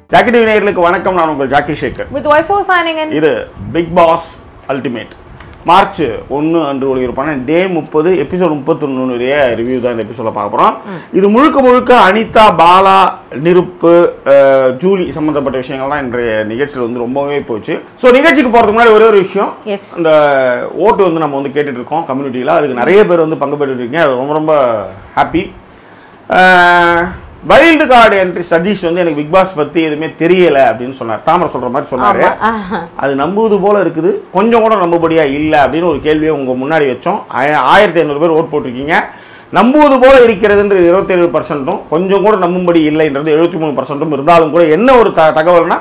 Jackie TV நேயர்களுக்கு வணக்கம் நான் உங்கள் Jackie Sekar With Voice signing in. இது பிக் பாஸ் அல்டிமேட் மார்ச் ஒன்று அன்று ஒளிபரப்பான டே முப்பது எபிசோட் முப்பத்தொன்னுடைய ரிவ்யூ தான் இந்த எபிசோட பார்க்க போகிறோம் இது முழுக்க முழுக்க அனிதா பாலா நிருப்பு அஹ், ஜூலி சம்மந்தப்பட்ட விஷயங்கள்லாம் இன்றைய நிகழ்ச்சியில் வந்து ரொம்பவே போச்சு ஸோ நிகழ்ச்சிக்கு போகிறதுக்கு முன்னாடி ஒரே ஒரு விஷயம் Yes. இந்த ஓட்டு வந்து நம்ம வந்து கேட்டுட்டு இருக்கோம் கம்யூனிட்டியில் அதுக்கு நிறைய பேர் வந்து பங்கு பெற்றுட்டு இருக்கீங்க அது ரொம்ப ரொம்ப happy wild card entry Sathish வந்து எனக்கு பிக் பாஸ் பற்றி எதுவுமே தெரியலை அப்படின்னு சொன்னார் தாமரை சொல்கிற மாதிரி சொன்னார் ஆமா. ஆஹா. அது நம்புவது போல இருக்குது கொஞ்சம் கூட நம்புபடியா இல்லை அப்படின்னு ஒரு கேள்வியை உங்க முன்னாடி வச்சோம் ஆய- ஆயிரத்தி ஐநூறு பேர் ஓட் போட்டிருக்கீங்க நம்புவது போல இருக்கிறதுன்றது இருபத்தேழு பர்சன்ட்டும் கொஞ்சம் கூட நம்பும்படி இல்லைன்றது எழுபத்தி மூணு பர்சன்ட்டும் இருந்தாலும் கூட என்ன ஒரு த தகவல்னா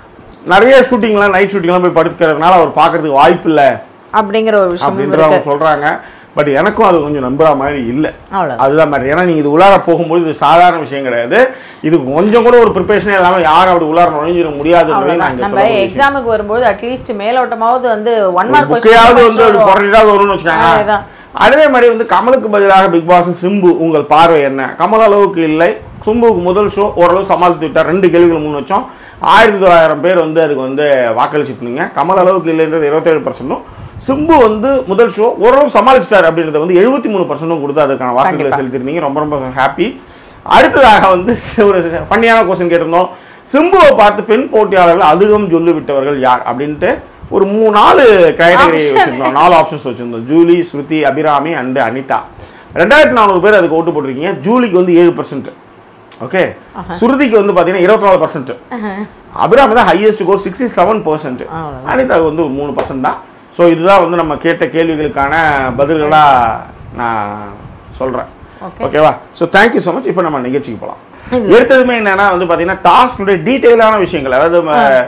நிறைய ஷூட்டிங்லாம் நைட் ஷூட்டிங்லாம் போய் படுத்துக்கிறதுனால அவர் பார்க்கறதுக்கு வாய்ப்பு இல்லை அப்படிங்கிற ஒரு விஷயம் அப்படின்ற இருக்கு அவங்க சொல்றாங்க பட் எனக்கும் அது கொஞ்சம் நம்புற மாதிரி இல்லை அவ்வளவு அதுதான் மாதிரி ஏன்னா நீங்கள் இது உள்ளார போகும்போது இது சாதாரண விஷயம் கிடையாது இது கொஞ்சம் கூட ஒரு ப்ரிப்பரேஷனே இல்லாமல் யாரும் அப்படி உள்ளார நுழைஞ்சிட முடியாதுன்றதை நான் அவ்வளவுதான் இங்கே நம்ம சொல்ல முடியும் எக்ஸாமுக்கு வரும்போது அட்லீஸ்ட் மேலோட்டமாவது வந்து ஒன் மார்க் புக்கையாவது வந்து ஒரு குறைஞ்சாவது வரும்னு வச்சுக்கோங்க அதேதான். அதே மாதிரி வந்து கமலுக்கு பதிலாக பிக் பாஸ் சிம்பு உங்கள் பார்வை என்ன கமல் அளவுக்கு இல்லை சிம்புவுக்கு முதல் ஷோ ஓரளவு சமாளித்து விட்டார் ரெண்டு கேள்விகள் முன் வச்சோம் ஆயிரத்தி தொள்ளாயிரம் பேர் வந்து அதுக்கு வந்து வாக்களிச்சிருந்தீங்க கமல் அளவுக்கு இல்லைன்றது இருபத்தேழு பர்சன்ட்டும் சிம்பு வந்து முதல் ஷோ ஓரளவு சமாளிச்சிட்டார் அப்படின்றத வந்து எழுபத்தி மூணு பர்சன்ட்டும் கொடுத்து அதுக்கான வாக்குகளை கண்டிப்பா. செலுத்திருந்தீங்க ரொம்ப ரொம்ப ஹாப்பி அடுத்ததாக வந்து ஒரு ஃபன்னியான கொஸ்டின் கேட்டிருந்தோம் சிம்புவை பார்த்து பெண் போட்டியாளர்கள் அதிகம் சொல்லி விட்டவர்கள் யார் அப்படின்ட்டு ஒரு மூணு நாலு கேட்டகரி Option. வச்சிருந்தோம் நாலு ஆப்ஷன்ஸ் வச்சிருந்தோம் ஜூலி ஸ்ருதி அபிராமி அண்ட் அனிதா ரெண்டாயிரத்தி நானூறு பேர் அதுக்கு ஓட்டு போட்டிருக்கீங்க ஜூலிக்கு வந்து ஏழு பர்சன்ட் ஓகே ஸ்ருதிக்கு வந்து பார்த்தீங்கன்னா இருபத்தி நாலு பர்சன்ட் அபிராமி தான் highest score sixty seven percent அவ்வளவுதான். அனிதாவுக்கு வந்து ஒரு மூணு பர்சன்ட் தான் ஸோ இதுதான் வந்து நம்ம கேட்ட கேள்விகளுக்கான பதில்களாக நான் சொல்கிறேன் Okay. ஓகேவா ஸோ தேங்க்யூ ஸோ மச் இப்போ நம்ம நிகழ்ச்சிக்கு போகலாம் எடுத்ததுமே என்னன்னா வந்து பார்த்தீங்கன்னா டாஸ்க்குடைய டீட்டெயிலான விஷயங்கள் அதாவது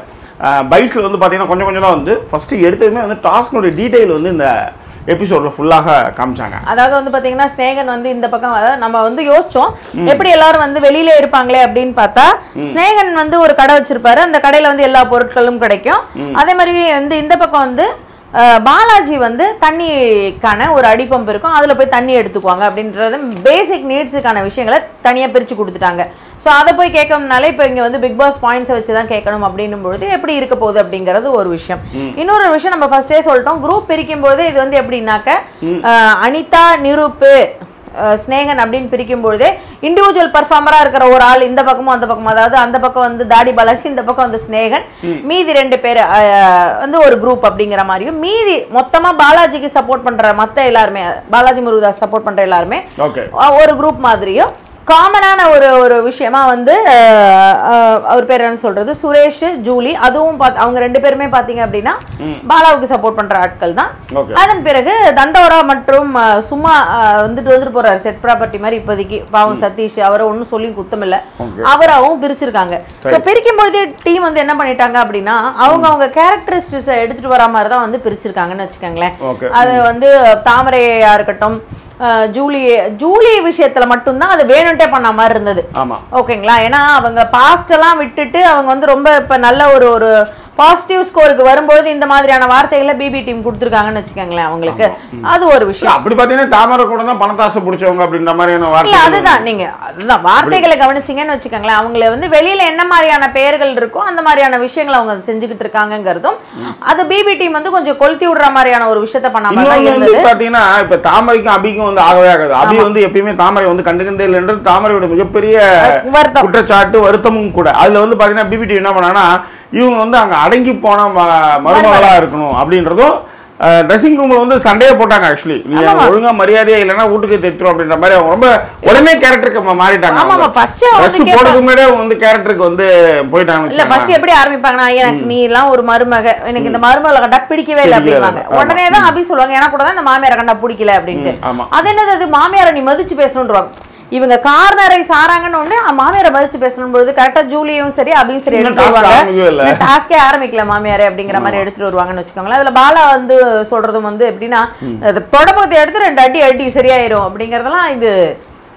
பைக்ஸில் வந்து பார்த்தீங்கன்னா கொஞ்சம் கொஞ்சம் தான் வந்து ஃபஸ்ட்டு எடுத்ததுமே வந்து டாஸ்க்குடைய டீட்டெயில் வந்து இந்த எபிசோடில் ஃபுல்லாக காமிச்சாங்க அதாவது வந்து பாத்தீங்கன்னா ஸ்னேகன் வந்து இந்த பக்கம் அதாவது நம்ம வந்து யோசிச்சோம் எப்படி எல்லாரும் வந்து வெளியில இருப்பாங்களே அப்படின்னு பார்த்தா ஸ்னேகன் வந்து ஒரு கடை வச்சிருப்பாரு அந்த கடையில வந்து எல்லா பொருட்களும் கிடைக்கும் அதே மாதிரி வந்து இந்த பக்கம் வந்து அஹ், பாலாஜி வந்து தண்ணிக்கான ஒரு அடிப்பம்பு இருக்கும் அதுல போய் தண்ணி எடுத்துக்குவாங்க அப்படின்றது பேசிக் நீட்ஸுக்கான விஷயங்களை தனியா பிரிச்சு கொடுத்துட்டாங்க ஸோ அதை போய் கேட்கணும்னாலே இப்போ இங்கே வந்து பிக் பாஸ் பாயிண்ட்ஸை வச்சு தான் கேட்கணும் அப்படின்னும் பொழுது எப்படி இருக்க போகுது அப்படிங்கிறது ஒரு விஷயம் இன்னொரு விஷயம் நம்ம ஃபர்ஸ்டே சொல்லிட்டோம் குரூப் பிரிக்கும் போது இது வந்து எப்படின்னாக்க அஹ், அனிதா நிரூப்பு அஹ், ஸ்னேகன் அப்படின்னு பிரிக்கும் பொழுதே இண்டிவிஜுவல் பர்ஃபார்மரா இருக்கிற ஒரு ஆள் இந்த பக்கமும் அந்த பக்கமும் அதாவது அந்த பக்கம் வந்து தாடி பாலாஜி இந்த பக்கம் வந்து ஸ்னேகன் மீதி ரெண்டு பேர் அஹ், வந்து ஒரு குரூப் அப்படிங்கிற மாதிரியும் மீதி மொத்தமா பாலாஜிக்கு சப்போர்ட் பண்ற மத்த எல்லாருமே பாலாஜி முருகதாஸ் சப்போர்ட் பண்ற எல்லாருமே ஓகே அஹ் ஒரு குரூப் மாதிரியும் காமனான ஒரு ஒரு விஷயமா வந்து அஹ், அஹ், அவர் பேர் என்ன சொல்றது சுரேஷ் ஜூலி அதுவும் பாத்- அவங்க ரெண்டு பேருமே பாத்தீங்க அப்படின்னா பாலாவுக்கு சப்போர்ட் பண்ற ஆட்கள் தான் Okay. அதன் பிறகு தண்டோரா மற்றும் அஹ், சும்மா அஹ், வந்துட்டு வந்துட்டு போறாரு செட் ப்ராப்பர்ட்டி மாதிரி இப்போதைக்கு பாவம் சதீஷ் அவரை ஒன்றும் சொல்லி குத்தமில்ல Okay. அவராவும் பிரிச்சிருக்காங்க ஸோ பிரிக்கும் பொழுதே டீம் வந்து என்ன பண்ணிட்டாங்க அப்படின்னா அவங்க அவங்க கேரக்டரிஸ்டிக்ஸை எடுத்துட்டு வர மாதிரி தான் வந்து பிரிச்சிருக்காங்கன்னு வச்சுக்கோங்களேன் Okay. அது வந்து தாமரையா இருக்கட்டும் அஹ், ஜூலி ஜூலி விஷயத்துல மட்டும்தான் அது வேணும்ட்டே பண்ண மாதிரி இருந்தது ஆமாம் ஓகேங்களா ஏன்னா அவங்க பாஸ்ட் எல்லாம் விட்டுட்டு அவங்க வந்து ரொம்ப இப்ப நல்ல ஒரு ஒரு பாசிட்டிவ் ஸ்கோருக்கு வரும்போது இந்த மாதிரியான வார்த்தைகளை பிபி டீம் கொடுத்துருக்காங்கன்னு வச்சுக்கோங்களேன் அவங்களுக்கு அது ஒரு விஷயம் அப்படி பார்த்தீங்கன்னா தாமரை கூட தான் பணத்தாசை பிடிச்சவங்க அப்படின்ற மாதிரியான இல்ல வார்த்தை அதுதான் நீங்க அதுதான் வார்த்தைகளை கவனிச்சீங்கன்னு வச்சுக்கோங்களேன் அவங்கள வந்து வெளியில என்ன மாதிரியான பெயர்கள் இருக்கோ அந்த மாதிரியான விஷயங்களை அவங்க செஞ்சுக்கிட்டு இருக்காங்கங்கிறதும் அது பிபி டீம் வந்து கொஞ்சம் கொளுத்தி விடுற மாதிரியான ஒரு விஷயத்த பண்ணாம தான் இன்னொன்று வந்து இருந்தது பார்த்தீங்கன்னா இப்போ தாமரைக்கும் அபிக்கும் வந்து ஆகவே ஆகாது அபி வந்து எப்பயுமே தாமரை வந்து கண்டுக்கின்றே இல்லைன்றது தாமரையோட மிகப்பெரிய வருத்தம் குற்றச்சாட்டு வருத்தமும் கூட அதுல வந்து பாத்தீங்கன்னா பிபிடி என்ன பண்ணாங்கன்னா இவங்க வந்து அங்க அடங்கி போன ம- மருமகளா இருக்கணும் அப்படின்றதும் ட்ரெஸ்ஸிங் ரூம்ல வந்து சண்டையே போட்டாங்க ஆக்சுவலி நீங்க ஒழுங்கா மரியாதையே இல்லைன்னா வீட்டுக்கு தெட்டுரும் அப்படின்ற மாதிரி அவங்க ரொம்ப உடனே கேரக்டருக்கு மாறிட்டாங்க ஆமா, ஆமா, first ஏ அவங்க ட்ரெஸ் கேட்பாங்க. போடுறதுக்கு முன்னாடியே வந்து கேரக்டருக்கு வந்து போயிட்டாங்க இல்ல ஃபர்ஸ்ட் எப்படி ஆரம்பிப்பாங்கன்னா எனக்கு நீ எல்லாம் ஒரு மருமக எனக்கு இந்த மருமகளை கண்டா பிடிக்கவே இல்லை பிடிக்கவே அப்படிம்பாங்க இல்லை. ஆமா. உடனே தான் அபி சொல்லுவாங்க எனக்கு கூட தான் இந்த மாமியாரை கண்டா பிடிக்கல அப்படின்ட்டு ம், ஆமா. அது என்னது அது மாமியாரை நீ மதிச்சு பேசணுன்றாங்க இவங்க கார்னரை சாராங்கன்னு ஒண்ணு அஹ் மாமியாரை மதிச்சு பேசணும் பொழுது கரெக்டா ஜூலியும் சரி அபியும் சரி இன்னும் எடுத்துட்டு task ஆரம்பிக்கவே இல்ல. வருவாங்க டாஸ்கே ஆரம்பிக்கல மாமியாரே அப்படிங்கிற மாதிரி எடுத்துட்டு வருவாங்கன்னு வச்சுக்கோங்களேன் அதுல பாலா வந்து சொல்றதும் வந்து எப்படின்னா அது தொடப்பத்தை எடுத்து ரெண்டு அடி அடி சரியாயிரும் அப்படிங்கறதெல்லாம் இது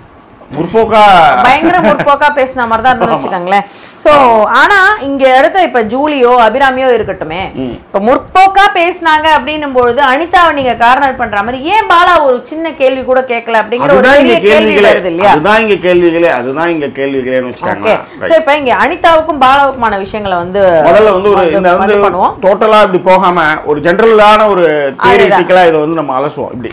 முற்போக்கா பயங்கர முற்போக்கா பேசின மாதிரி தான் இருந்து வச்சுக்கோங்களேன் சோ ஆனா இங்க இடத்துல இப்ப ஜூலியோ அபிராமியோ இருக்கட்டுமே இப்ப முற்போக்கா பேசினாங்க அப்படின்னும் பொழுது அனிதாவை நீங்க கார்னர் பண்ற மாதிரி ஏன் பாலா ஒரு சின்ன கேள்வி கூட கேட்கல அப்படிங்கிற ஒரு அதுதான் இங்க பெரிய கேள்வி கேள்விகளே வருது இல்லையா அதுதான் இங்க கேள்விகளே அதுதான் இங்க கேள்விகளேன்னு ஓகே வச்சுக்காங்க சோ இப்ப இங்க அனிதாவுக்கும் பாலாவுக்குமான விஷயங்களை வந்து முதல்ல வந்து ஒரு இந்த வந்து வந்து பண்ணுவோம் டோட்டலா இப்படி போகாம ஒரு ஜெனரலான ஒரு தியரிட்டிக்கலா இதை வந்து நம்ம அலசுவோம் இப்படி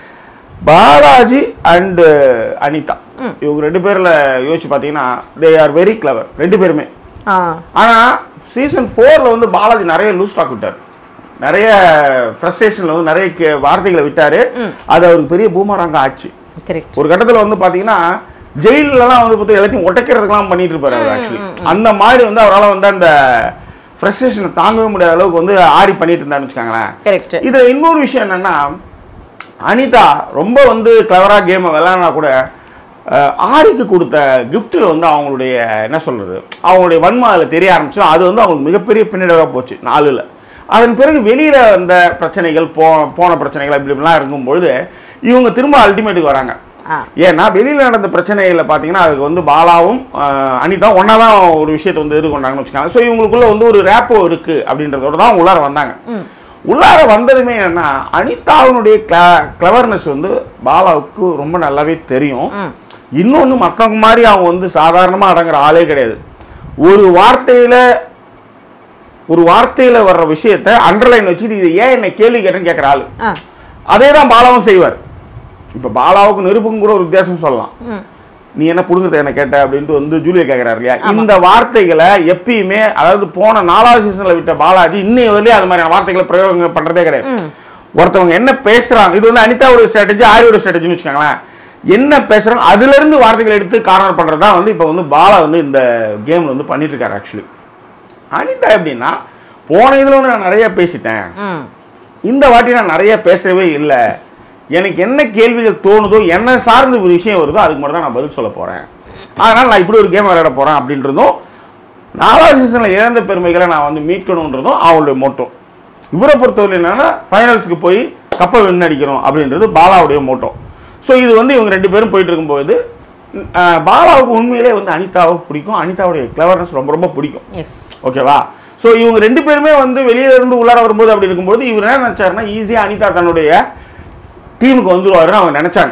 பாலாஜி அண்ட் அனிதா இவங்க ரெண்டு பேர்ல யோசிச்சு பார்த்தீங்கன்னா தே ஆர் வெரி கிளவர் ரெண்டு பேருமே ஆ ஆனா சீசன் ஃபோர்ல வந்து பாலாஜி நிறைய லூஸ் டாக் விட்டார் நிறைய ஃப்ரஸ்ட்ரேஷன்ல வந்து நிறைய கே- வார்த்தைகளை விட்டாரு அது அவருக்கு பெரிய பூமராங்க ஆச்சு கரெக்ட் ஒரு கட்டத்துல வந்து பாத்தீங்கன்னா ஜெயிலெலாம் வந்து பார்த்து எல்லாத்தையும் உடைக்கிறதுக்கெல்லாம் பண்ணிட்டு இருப்பாரு அவர் ஆக்சுவலி அந்த மாதிரி வந்து அவரால் வந்து அந்த ஃப்ரஸ்ட்ரேஷனை தாங்கவே முடியாத அளவுக்கு வந்து ஆடி பண்ணிட்டு இருந்தாருன்னு வச்சுக்கோங்களேன் கரெக்ட் இதுல இன்னொரு விஷயம் என்னன்னா அனிதா ரொம்ப வந்து கிளவராக கேமை விளையாடினா கூட அஹ், ஆரிக்கு கொடுத்த கிஃப்ட்டில் வந்து அவங்களுடைய என்ன சொல்றது அவங்களுடைய வன்மை அதில் தெரிய ஆரம்பிச்சு அது வந்து அவங்களுக்கு மிகப்பெரிய பின்னடைவாக போச்சு நாலுல அதன் பிறகு வெளியில வந்த பிரச்சனைகள் போ போன பிரச்சனைகள் இப்படி இப்படிலாம் இருக்கும்பொழுது இவங்க திரும்ப அல்டிமேட்டுக்கு வராங்க ஆ ஏன்னா வெளியில் நடந்த பிரச்சனைகளில் பார்த்தீங்கன்னா அதுக்கு வந்து பாலாவும் அஹ், அனிதா ஒன்றா தான் ஒரு விஷயத்தை வந்து எதிர்கொண்டாங்கன்னு வச்சுக்காங்க ஸோ இவங்களுக்குள்ள வந்து ஒரு ரேப்போ இருக்குது அப்படின்றதோட தான் உள்ளார வந்தாங்க உள்ளார வந்ததுமே என்னன்னா அனிதாவினுடைய கிளவர்னஸ் வந்து பாலாவுக்கு ரொம்ப நல்லாவே தெரியும் இன்னொன்று மற்றவங்க மாதிரி அவங்க வந்து சாதாரணமாக அடங்குற ஆளே கிடையாது ஒரு வார்த்தையில் ஒரு வார்த்தையில் வர்ற விஷயத்தை அண்டர்லைன் வச்சுட்டு இது ஏன் என்னை கேள்வி கேட்டேன்னு கேட்குற ஆளு ஆ அதே தான் பாலாவும் செய்வார் இப்போ பாலாவுக்கும் நெருப்புக்கும் கூட ஒரு வித்தியாசம் சொல்லலாம் ம் நீ என்ன புடுங்குறத என்ன கேட்ட அப்படின்ட்டு வந்து ஜூலியா கேட்குறாரு இல்லையா இந்த வார்த்தைகளை எப்பயுமே அதாவது போன நாலாவது சீசனில் விட்ட பாலாஜி இன்னைய வரலையும் அது மாதிரியான வார்த்தைகளை பிரயோகம் பண்ணுறதே கிடையாது ஒருத்தவங்க என்ன பேசுறாங்க இது வந்து அனிதாவோட ஸ்ட்ராட்டஜி ஆரியோட ஸ்ட்ராட்டஜின்னு வச்சுக்கோங்களேன் என்ன பேசுறாங்க அதுல இருந்து வார்த்தைகள் எடுத்து கார்னர் பண்றது தான் வந்து இப்போ வந்து பாலா வந்து இந்த கேம்ல வந்து பண்ணிட்டு இருக்காரு ஆக்சுவலி அனிதா எப்படின்னா போன இதில் வந்து நான் நிறைய பேசிட்டேன் ம் இந்த வாட்டி நான் நிறைய பேசவே இல்லை எனக்கு என்ன கேள்விகள் தோணுதோ என்ன சார்ந்த ஒரு விஷயம் வருதோ அதுக்கு மட்டும் தான் நான் பதில் சொல்ல போகிறேன் அதனால் நான் இப்படி ஒரு கேம் விளையாட போகிறேன் அப்படின்றதும் நாலாவது சீசனில் இழந்த பெருமைகளை நான் வந்து மீட்கணுன்றதும் அவங்களுடைய மோட்டோ இவரை பொறுத்தவரை என்னன்னா ஃபைனல்ஸுக்கு போய் கப்பை வின் அடிக்கணும் அப்படின்றது பாலாவுடைய மோட்டோ ஸோ இது வந்து இவங்க ரெண்டு பேரும் போயிட்டு இருக்கும்போது அஹ், பாலாவுக்கு உண்மையிலே வந்து அனிதாவை பிடிக்கும் அனிதாவுடைய கிளவர்னஸ் ரொம்ப ரொம்ப பிடிக்கும் எஸ் ஓகேவா ஸோ இவங்க ரெண்டு பேருமே வந்து வெளியில இருந்து உள்ளார வரும்போது அப்படி இருக்கும்போது இவர் என்ன நினைச்சாருன்னா ஈஸியாக அனிதா தன்னுடைய டீமுக்கு வந்துருவாருன்னு அவங்க நினைச்சாங்க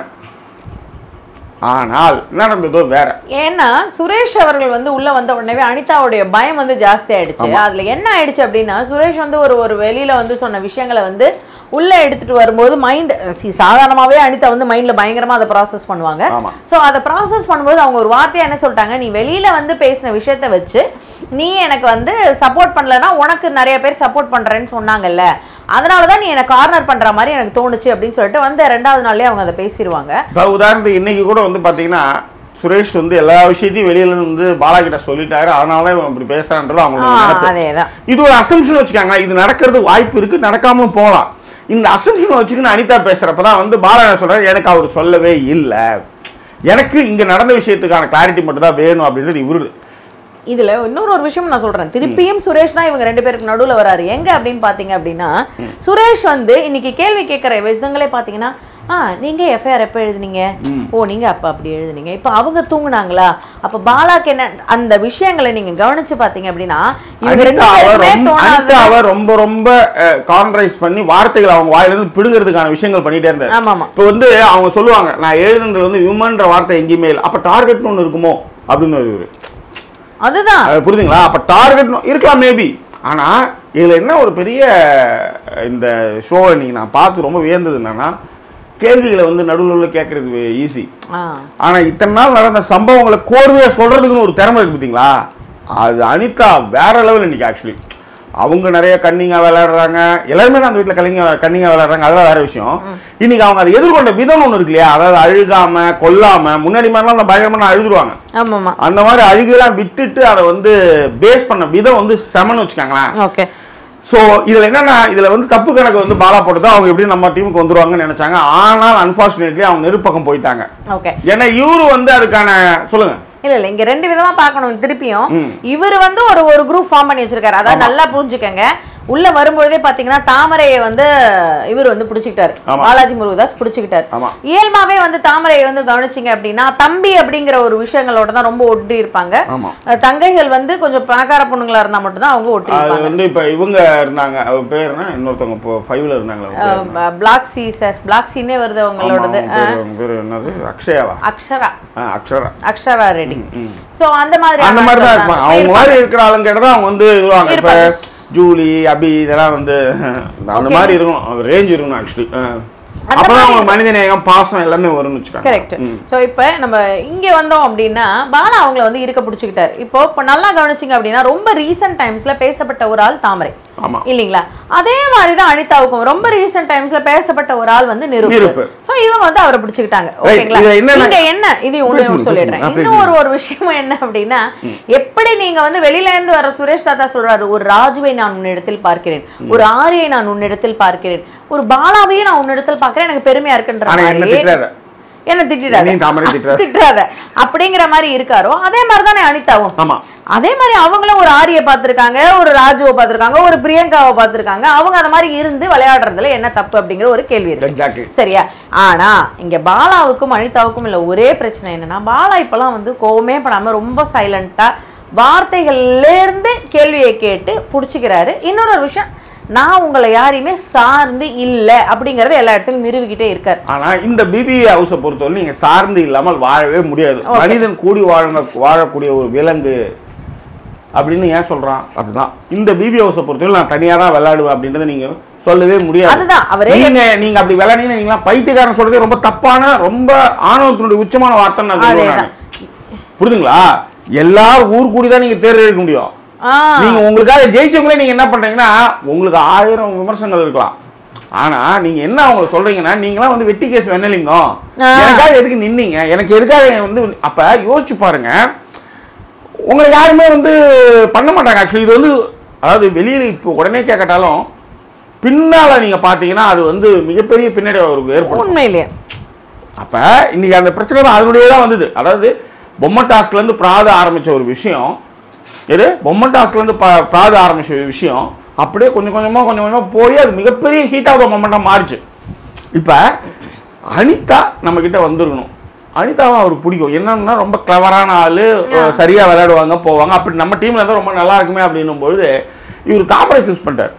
ஆனால் என்ன நடந்ததோ வேற ஏன்னா சுரேஷ் அவர்கள் வந்து உள்ள வந்த உடனே அனிதாவுடைய பயம் வந்து ஜாஸ்தி ஆயிடுச்சு அதுல என்ன ஆயிடுச்சு அப்படின்னா சுரேஷ் வந்து ஒரு ஒரு வெளியில வந்து சொன்ன விஷயங்களை வந்து உள்ள எடுத்துட்டு வரும்போது மைண்ட் சாதாரணமாவே அனிதா வந்து மைண்ட்ல பயங்கரமா அதை ப்ராசஸ் பண்ணுவாங்க ஆமா. ஸோ அதை ப்ராசஸ் பண்ணும்போது அவங்க ஒரு வார்த்தையை என்ன சொல்லிட்டாங்க நீ வெளியில வந்து பேசின விஷயத்த வச்சு நீ எனக்கு வந்து சப்போர்ட் பண்ணலன்னா உனக்கு நிறைய பேர் சப்போர்ட் பண்றேன்னு சொன்னாங்கல்ல அதனால தான் நீ எனக்கு கார்னர் பண்ற மாதிரி எனக்கு தோணுச்சு அப்படின்னு சொல்லிட்டு வந்து ரெண்டாவது நாள்லயே அவங்க அதை பேசிடுவாங்க இப்போ உதாரணத்துக்கு இன்னைக்கு கூட வந்து பார்த்தீங்கன்னா சுரேஷ் வந்து எல்லா விஷயத்தையும் வெளியில இருந்து பாலா கிட்ட சொல்லிட்டாரு அதனால தான் இவன் இப்படி பேசுறான்றது அவங்களோட நினைப்பு அதேதான் இது ஒரு அசம்ஷன் வச்சுக்காங்க இது நடக்கிறதுக்கு வாய்ப்பு இருக்கு நடக்காமலும் போகலாம் இந்த அசம்ஷனை வச்சுக்கின்னு அனிதா பேசுறப்ப தான் வந்து பாலா என்ன சொல்றாரு எனக்கு அவர் சொல்லவே இல்லை எனக்கு இங்க நடந்த விஷயத்துக்கான கிளாரிட்டி மட்டும் தான் வேணும் அப்படின்றது இவரு இதுல இன்னொரு ஒரு விஷயம் நான் சொல்றேன் திருப்பியும் சுரேஷ் தான் இவங்க ரெண்டு பேருக்கு நடுவுல வராரு எங்க அப்படின்னு பாத்தீங்க அப்படின்னா சுரேஷ் வந்து இன்னைக்கு கேள்வி கேட்கிற விதங்களே பாத்தீங்கன்னா ஆ நீங்க எஃப்ஐஆர் எப்ப எழுதுனீங்க ஓ நீங்க அப்ப அப்படி எழுதுனீங்க இப்ப அவங்க தூங்குனாங்களா அப்ப பாலாக்கு என்ன அந்த விஷயங்களை நீங்க கவனிச்சு பாத்தீங்க அப்படின்னா இவங்க ரெண்டு அனிதாவை பேருக்குமே ரொம்ப தோணாத அனிதாவை ரொம்ப ரொம்ப கான்ட்ரைஸ் பண்ணி வார்த்தைகள் அவங்க வாயிலிருந்து பிடுங்கிறதுக்கான விஷயங்கள் பண்ணிட்டே இருந்தாரு ஆமா ஆமா இப்போ வந்து அவங்க சொல்லுவாங்க நான் எழுதுனதுல வந்து விமன்ற வார்த்தை எங்கேயுமே இல்லை அப்ப டார்கெட்னு ஒன்று இருக்குமோ அப்படின்னு ஒரு இவரு. அதுதான் அது புரியுதுங்களா அப்ப டார்கெட் இருக்கலாம் மேபி ஆனா இதுல என்ன ஒரு பெரிய அஹ், இந்த ஷோவை நீங்க நான் பார்த்து ரொம்ப வியந்தது என்னன்னா கேள்விகளை வந்து நடுவில் கேட்கறது ஈஸி ஆ ஆனா இத்தனை நாள் நடந்த சம்பவங்களை கோர்வையா சொல்றதுக்குன்னு ஒரு திறமை இருக்கு பார்த்தீங்களா அது அனிதா வேற லெவல் இன்னைக்கு ஆக்சுவலி அவங்க நிறைய கன்னிங்கா விளையாடுறாங்க எல்லாருமே தான் அந்த வீட்டில் கல்லிங்க கன்னிங்கா விளையாடுறாங்க அதெல்லாம் வேற விஷயம் இன்னைக்கு அவங்க அதை எதிர்கொண்ட விதம் ஒன்று இருக்கு இல்லையா அதாவது அழுகாம கொல்லாம முன்னாடி மாதிரிலாம் அந்த பயங்கரமா அழுதுருவாங்க ஆமா ஆமா அந்த மாதிரி அழுகெல்லாம் விட்டுட்டு அதை வந்து பேஸ் பண்ண விதம் வந்து செமன்னு வச்சுக்காங்களேன் ஓகே ஸோ இதில் என்னன்னா இதில் வந்து தப்பு கணக்கு வந்து பாலா போட்டு அவங்க எப்படி நம்ம டீமுக்கு வந்துருவாங்கன்னு நினைச்சாங்க ஆனால் அன்ஃபார்ச்சுனேட்லி அவங்க நெருப்பக்கம் போயிட்டாங்க ஓகே ஏன்னா இவரு வந்து அதுக்கான சொல்லுங்க இல்ல இல்ல இங்க ரெண்டு விதமா பார்க்கணும் திருப்பியும் இவர் வந்து ஒரு ஒரு குரூப் ஃபார்ம் பண்ணி வச்சிருக்காரு அதான் நல்லா புரிஞ்சுக்கங்க உள்ள வரும்பொழுதே பாத்தீங்கன்னா தாமரையை வந்து இவர் வந்து பிடிச்சிக்கிட்டாரு ஆமா. பாலாஜி முருகதாஸ் பிடிச்சிக்கிட்டாரு ஆமா. இயல்பாவே வந்து தாமரையை வந்து கவனிச்சிங்க அப்படின்னா தம்பி அப்படிங்கிற ஒரு விஷயங்களோட தான் ரொம்ப ஒட்டி இருப்பாங்க ஆமா. அஹ் தங்கைகள் வந்து கொஞ்சம் பணக்கார பொண்ணுங்களா இருந்தா மட்டும்தான் அவங்க ஒட்டி அது இருப்பாங்க வந்து இப்ப இவங்க இருந்தாங்க அவங்க பேர் என்ன இன்னொருத்தவங்க இப்போ ஃபைவ்ல இருந்தாங்களே அவங்க பேர் என்ன? பிளாக் சி சார் பிளாக் சீனே வருது ஆமா, அவங்களோடது அவங்க பேர் அவங்க பேர் என்னது அக்ஷயாவா அக்ஷரா ஆ அக்ஷரா அக்ஷரா ரெடி சோ அந்த மாதிரி அந்த மாதிரி தான் இருப்பாங்க அவங்க மாதிரி இருக்கிற ஆளுங்க தான் அவங்க வந்து இதுவாங்க இப்ப இருப்பாங்க. ஜூலி அபி இதெல்லாம் வந்து அந்த மாதிரி இருக்கணும் ரேஞ்ச் இருக்கணும் ஆக்சுவலி அந்த அப்பதான் மாதிரி அவங்க மனித நேயம் பாசம் எல்லாமே வரும்னு வச்சுக்காங்க கரெக்ட் சோ இப்போ நம்ம இங்க வந்தோம் அப்படின்னா பாலா அவங்கள வந்து இருக்க பிடிச்சிக்கிட்டாரு இப்போ இப்போ நல்லா கவனிச்சிங்க அப்படின்னா ரொம்ப ரீசெண்ட் டைம்ஸ்ல பேசப்பட்ட ஒரு ஆள் தாமரை ஆமா இல்லீங்களா அதே மாதிரி தான் அனிதாவுக்கும் ரொம்ப ரீசெண்ட் டைம்ஸ்ல பேசப்பட்ட ஒரு ஆள் வந்து நிருப்பு. நிருப்பு சோ இவங்க வந்து அவரை பிடிச்சுக்கிட்டாங்க Right. ஓகேங்களா இதுல என்னன்னா- இங்க என்ன இது ஒண்ணு பேசுங்க, சொல்லிடுறேன் பேசுங்க. ஆ, இன்னும் ஒரு ஒரு விஷயம் என்ன அப்படின்னா எப்படி நீங்க வந்து வெளியில இருந்து வர சுரேஷ் தாத்தா சொல்றாரு ஒரு ராஜுவை நான் உன்னிடத்தில் பார்க்கிறேன் ஒரு ஆரியை நான் உன்னிடத்தில் பார்க்கிறேன் ஒரு பாலாவையே நான் உன்னிடத்தில் பார்க்கிறேன் எனக்கு பெருமையா இருக்குன்ற ஆனா என்ன மாதிரி திட்டாத என்ன திட்டாத என்னையும் தாமரை திட்டுறாத. திட்டாத அப்படிங்கிற மாதிரி இருக்காரோ அதே மாதிரி தானே அனிதாவும் ஆமா அதே மாதிரி அவங்களும் ஒரு ஆரியை பார்த்திருக்காங்க ஒரு ராஜுவை பார்த்திருக்காங்க ஒரு பிரியங்காவை பார்த்திருக்காங்க அவங்க அந்த மாதிரி இருந்து விளையாடுறதுல என்ன தப்பு அப்படிங்கிற ஒரு கேள்வி இருக்கு எக்ஸாக்ட்லி சரியா ஆனா இங்க பாலாவுக்கும் அனிதாவுக்கும் இல்ல ஒரே பிரச்சனை என்னன்னா பாலா இப்பெல்லாம் வந்து கோவமே படாம ரொம்ப சைலண்டா வார்த்தைகள்ல இருந்து கேள்வியை கேட்டு புடிச்சுக்கிறாரு இன்னொரு ஒரு விஷயம் நான் உங்களை யாரையுமே சார்ந்து இல்ல அப்படிங்கறத எல்லா இடத்துலயும் நிறுவிக்கிட்டே இருக்காரு ஆனா இந்த பிபி ஹவுஸை பொறுத்தவரை நீங்க சார்ந்து இல்லாமல் வாழவே முடியாது மனிதன் கூடி வாழ வாழக்கூடிய ஒரு விலங்கு அப்படின்னு ஏன் சொல்றான் அதுதான் இந்த பிபி ஹவுஸை பொறுத்தவரை நான் தனியா தான் விளையாடுவேன் அப்படின்றத நீங்க சொல்லவே முடியாது அதுதான், அவரே- நீங்க நீங்க அப்படி விளையாடுனீங்கன்னா நீங்களா பைத்தியக்காரன் சொல்றதே ரொம்ப தப்பான ரொம்ப ஆணவத்தினுடைய உச்சமான வார்த்தை நான் சொல்லுவேன் அதேதான். நானு. புரியுதுங்களா எல்லாரும் ஊர் கூடி தான் நீங்க தேர்வு எடுக்க முடியும் ஆ நீங்க உங்களுக்காக ஜெயிச்சவங்களே நீங்க என்ன பண்றீங்கன்னா உங்களுக்கு ஆயிரம் விமர்சனங்கள் இருக்கலாம் ஆனா நீங்க என்ன அவங்க சொல்றீங்கன்னா நீங்களாம் வந்து வெட்டி கேஸ் வெண்ணலிங்கம் ஆ. எனக்காக எதுக்கு நின்னீங்க எனக்கு எதுக்காக வந்து அப்ப யோசிச்சு பாருங்க உங்களை யாருமே வந்து பண்ண மாட்டாங்க ஆக்சுவலி இது வந்து அதாவது வெளியில இப்போ உடனே கேட்கட்டாலும் பின்னால நீங்க பாத்தீங்கன்னா அது வந்து மிகப்பெரிய பின்னாடி அவருக்கு ஏற்படும் உண்மையிலேயே அப்ப இன்னைக்கு அந்த பிரச்சனை தான் அதனுடைய தான் வந்தது அதாவது பொம்மை டாஸ்க்ல இருந்து பிராத ஆரம்பிச்ச ஒரு விஷயம் எது பொம்மை டாஸ்க்ல இருந்து ப- பிராத ஆரம்பிச்ச ஒரு விஷயம் அப்படியே கொஞ்சம் கொஞ்சமா கொஞ்சம் கொஞ்சமா போய் அது மிகப்பெரிய ஹீட் ஆஃப் த மொமெண்டா மாறிச்சு இப்ப அனிதா நம்ம கிட்ட வந்திருக்கணும் அனிதாவை அவருக்கு பிடிக்கும் என்னன்னா ரொம்ப கிளவரான ஆளு சரியா விளையாடுவாங்க போவாங்க அப்படி நம்ம டீம்ல இருந்தா ரொம்ப நல்லா இருக்குமே அப்படின்னும் பொழுது இவர் தாமரை சூஸ் பண்ணிட்டார்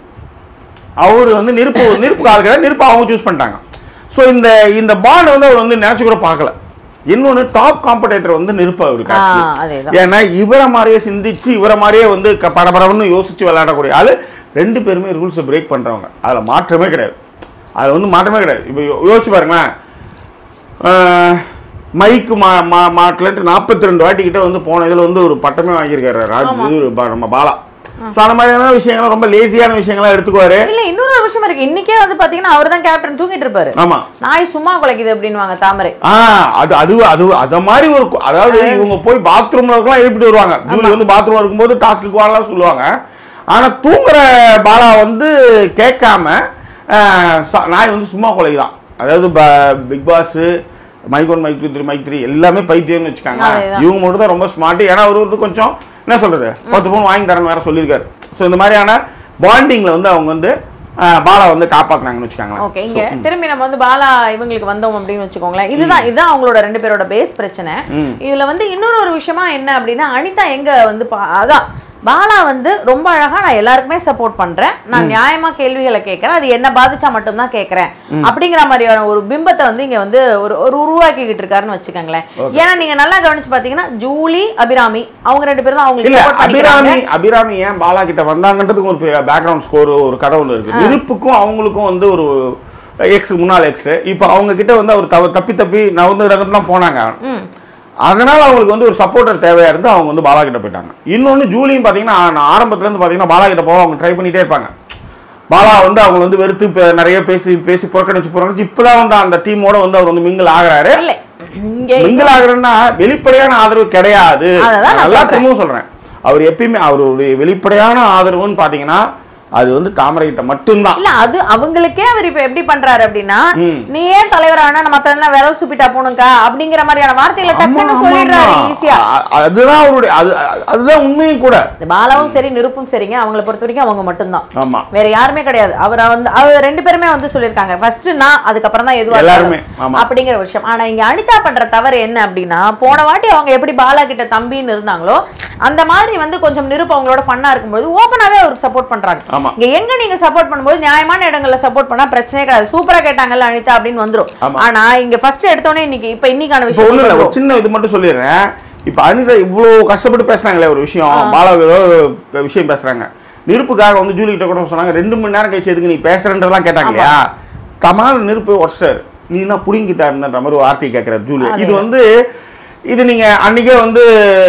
அவர் வந்து நெருப்பு நெருப்பு ஆள் கிடையாது நெருப்பு அவங்க சூஸ் பண்ணிட்டாங்க ஸோ இந்த இந்த பாண்ட் வந்து அவர் வந்து நினச்சி கூட பார்க்கல இன்னொன்று டாப் காம்படேட்டர் வந்து நெருப்பு அவருக்கு ஆ, actually. அதேதான். ஏன்னா இவரை மாதிரியே சிந்திச்சு இவரை மாதிரியே வந்து க- படபடன்னு யோசிச்சு விளையாடக்கூடிய ஆள் ரெண்டு பேருமே ரூல்ஸை பிரேக் பண்ணுறவங்க அதில் மாற்றமே கிடையாது அதில் வந்து மாற்றமே கிடையாது இப்போ யோ- யோசிச்சு பாருங்களேன் ஆஹ், மைக்கு மா மா மாட்டலன்ட்டு நாற்பத்தி ரெண்டு வாட்டி கிட்ட வந்து போன இதில் வந்து ஒரு பட்டமே வாங்கியிருக்காரு ராஜ் இது பா- நம்ம பாலா ஸோ அந்த மாதிரியான விஷயங்கள்லாம் ரொம்ப லேசியான விஷயங்கள்லாம் எடுத்துக்குவாரு இல்ல இன்னொரு ஒரு விஷயம் இருக்கு இன்னைக்கே வந்து பாத்தீங்கன்னா அவர் தான் கேப்டன் தூங்கிட்டு இருப்பாரு ஆமாம் நாய் சும்மா குலைக்குது அப்படின்னுவாங்க தாமரை ஆ அது அது அது அத மாதிரி ஒரு கு- அதாவது இவங்க போய் பாத்ரூம்ல இருக்கலாம் எழுப்பிட்டு வருவாங்க ஜூலி வந்து பாத்ரூம்ல இருக்கும்போது டாஸ்க்கு வாழலாம் சொல்லுவாங்க ஆனா தூங்குற பாலா வந்து கேட்காம ஆ, ச- நாய் வந்து சும்மா கொலைதான் அதாவது Bigg Boss mic one mic two three mic three எல்லாமே பைத்தியம்னு வச்சுக்காங்க அதேதான். இவங்க மட்டும் தான் ரொம்ப ஸ்மார்ட் ஏன்னா அவர் வந்து கொஞ்சம் என்ன சொல்றது பத்து பவுன் வாங்கி தரேன்னு வேற சொல்லியிருக்காரு ஸோ இந்த மாதிரியான பாண்டிங்ல வந்து அவங்க வந்து ஆ, பாலா வந்து காப்பாத்துனாங்கன்னு வச்சுக்காங்களேன் ஓகே இங்க திரும்பி நம்ம வந்து பாலா இவங்களுக்கு வந்தோம் அப்படின்னு வச்சுக்கோங்களேன் இதுதான் இதுதான் அவங்களோட ரெண்டு பேரோட பேஸ் பிரச்சனை இதுல வந்து இன்னொரு ஒரு விஷயமா என்ன அப்படின்னா அனிதா எங்க வந்து பா- அதான் பாலா வந்து ரொம்ப அழகா நான் எல்லாருக்குமே சப்போர்ட் பண்றேன் நான் நியாயமா கேள்விகளை கேட்கறேன் அது என்ன பாதிச்சா மட்டும்தான் கேட்கறேன் அப்படிங்கிற மாதிரியான ஒரு பிம்பத்தை வந்து இங்க வந்து ஒரு ஒரு உருவாக்கிக்கிட்டு இருக்காருன்னு வச்சுக்கோங்களேன் ஏன்னா நீங்க நல்லா கவனிச்சு பாத்தீங்கன்னா ஜூலி அபிராமி அவங்க ரெண்டு பேரும் தான் அவங்களுக்கு இல்ல சப்போர்ட் பண்ணிக்கிறாங்க அபிராமி அபிராமி ஏன் பாலா கிட்ட வந்தாங்கன்றதுக்கு ஒரு பேக்ரவுண்ட் ஸ்கோர் ஒரு கதை ஒன்று இருக்கு நெருப்புக்கும் அவங்களுக்கும் வந்து ஒரு எக்ஸ் முன்னாள் எக்ஸ் இப்போ அவங்க கிட்ட வந்து அவர் தவ தப்பி தப்பி நவந்து ரகத்து தான் போனாங்க அதனால அவங்களுக்கு வந்து ஒரு சப்போர்ட்டர் தேவையா இருந்து அவங்க வந்து பாலா கிட்ட போயிட்டாங்க இன்னொன்னு ஜூலியும் பாத்தீங்கன்னா நான் ஆரம்பத்துல இருந்து பாத்தீங்கன்னா பாலா கிட்ட போக அவங்க ட்ரை பண்ணிட்டே இருப்பாங்க பாலா வந்து அவங்க வந்து வெறுத்து இப்ப நிறைய பேசி பேசி புறக்கணிச்சு புறக்கணிச்சு இப்பதான் வந்து அந்த டீமோட வந்து அவர் வந்து மிங்கிள் ஆகுறாரு இல்ல இங்க மிங்கிள் ஆகுறேன்னா வெளிப்படையான ஆதரவு கிடையாது அததான் நான் நல்லா சொல்றேன். திரும்பவும் சொல்றேன் அவர் எப்பயுமே அவருடைய வெளிப்படையான ஆதரவுன்னு பாத்தீங்கன்னா அது வந்து தாமரை கிட்ட மட்டும்தான் இல்ல அது அவங்களுக்கே அவர் இப்ப எப்படி பண்றாரு அப்படின்னா ம். நீ ஏன் தலைவர் ஆனா நம்ம மத்த விரல் சுப்பிட்டா போணுக்கா அப்படிங்கிற மாதிரியான வார்த்தைகளை ஆமா, டக்குன்னு ஆமா, சொல்லிடுறாரு ஆமா. ஈஸியா அ- அதுதான் அவருடைய அது அதுதான் உண்மையும் கூட இந்த பாலாவும் சரி நிருப்பும் சரிங்க அவங்கள பொறுத்த வரைக்கும் அவங்க மட்டும்தான் ஆமா வேற யாருமே கிடையாது அவர் வந்து அவர் ரெண்டு பேருமே வந்து சொல்லியிருக்காங்க ஃபர்ஸ்ட் நான் அதுக்கப்புறம் தான் எதுவா எல்லாருமே, இருந்தாலும் ஆமா. அப்படிங்கிற விஷயம் ஆனா இங்க அனிதா பண்ற தவறு என்ன அப்படின்னா போன வாட்டி அவங்க எப்படி பாலா கிட்ட தம்பின்னு இருந்தாங்களோ அந்த மாதிரி வந்து கொஞ்சம் நிருப்பு அவங்களோட ஃபன்னா இருக்கும்போது ஓப்பனாவே அவருக்கு சப்போர்ட் பண்றாங்க ஆமா. இங்க எங்க நீங்க சப்போர்ட் பண்ணும்போது நியாயமான இடங்கள்ல சப்போர்ட் பண்ணா பிரச்சனையே கிடையாது சூப்பரா கேட்டாங்கல்ல அனிதா அப்படின்னு வந்துரும் ஆமா. ஆனா இங்க ஃபர்ஸ்ட் எடுத்தோடனே இன்னைக்கு இப்ப இன்னைக்கான இப்போ ஒண்ணும் இல்ல விஷயம் ஒரு சின்ன இது மட்டும் சொல்லிடுறேன் இப்போ அனிதா இவ்வளோ கஷ்டப்பட்டு பேசுறாங்களே ஒரு விஷயம் பாலாவுக்கு ஏதோ ஒரு விஷயம் பேசுறாங்க நெருப்புக்காக வந்து ஜூலி கிட்ட கூட சொன்னாங்க ரெண்டு மணி நேரம் கழிச்சு எதுக்கு நீ பேசுறன்றதெல்லாம் கேட்டாங்க இல்லையா கமால் நெருப்பு உடச்சிட்டாரு நீ என்ன புடிங்கிட்டாருன்ற மாதிரி ஒரு வார்த்தையை கேட்கிறார் ஜூலி இது வந்து இது நீங்க அன்னைக்கே வந்து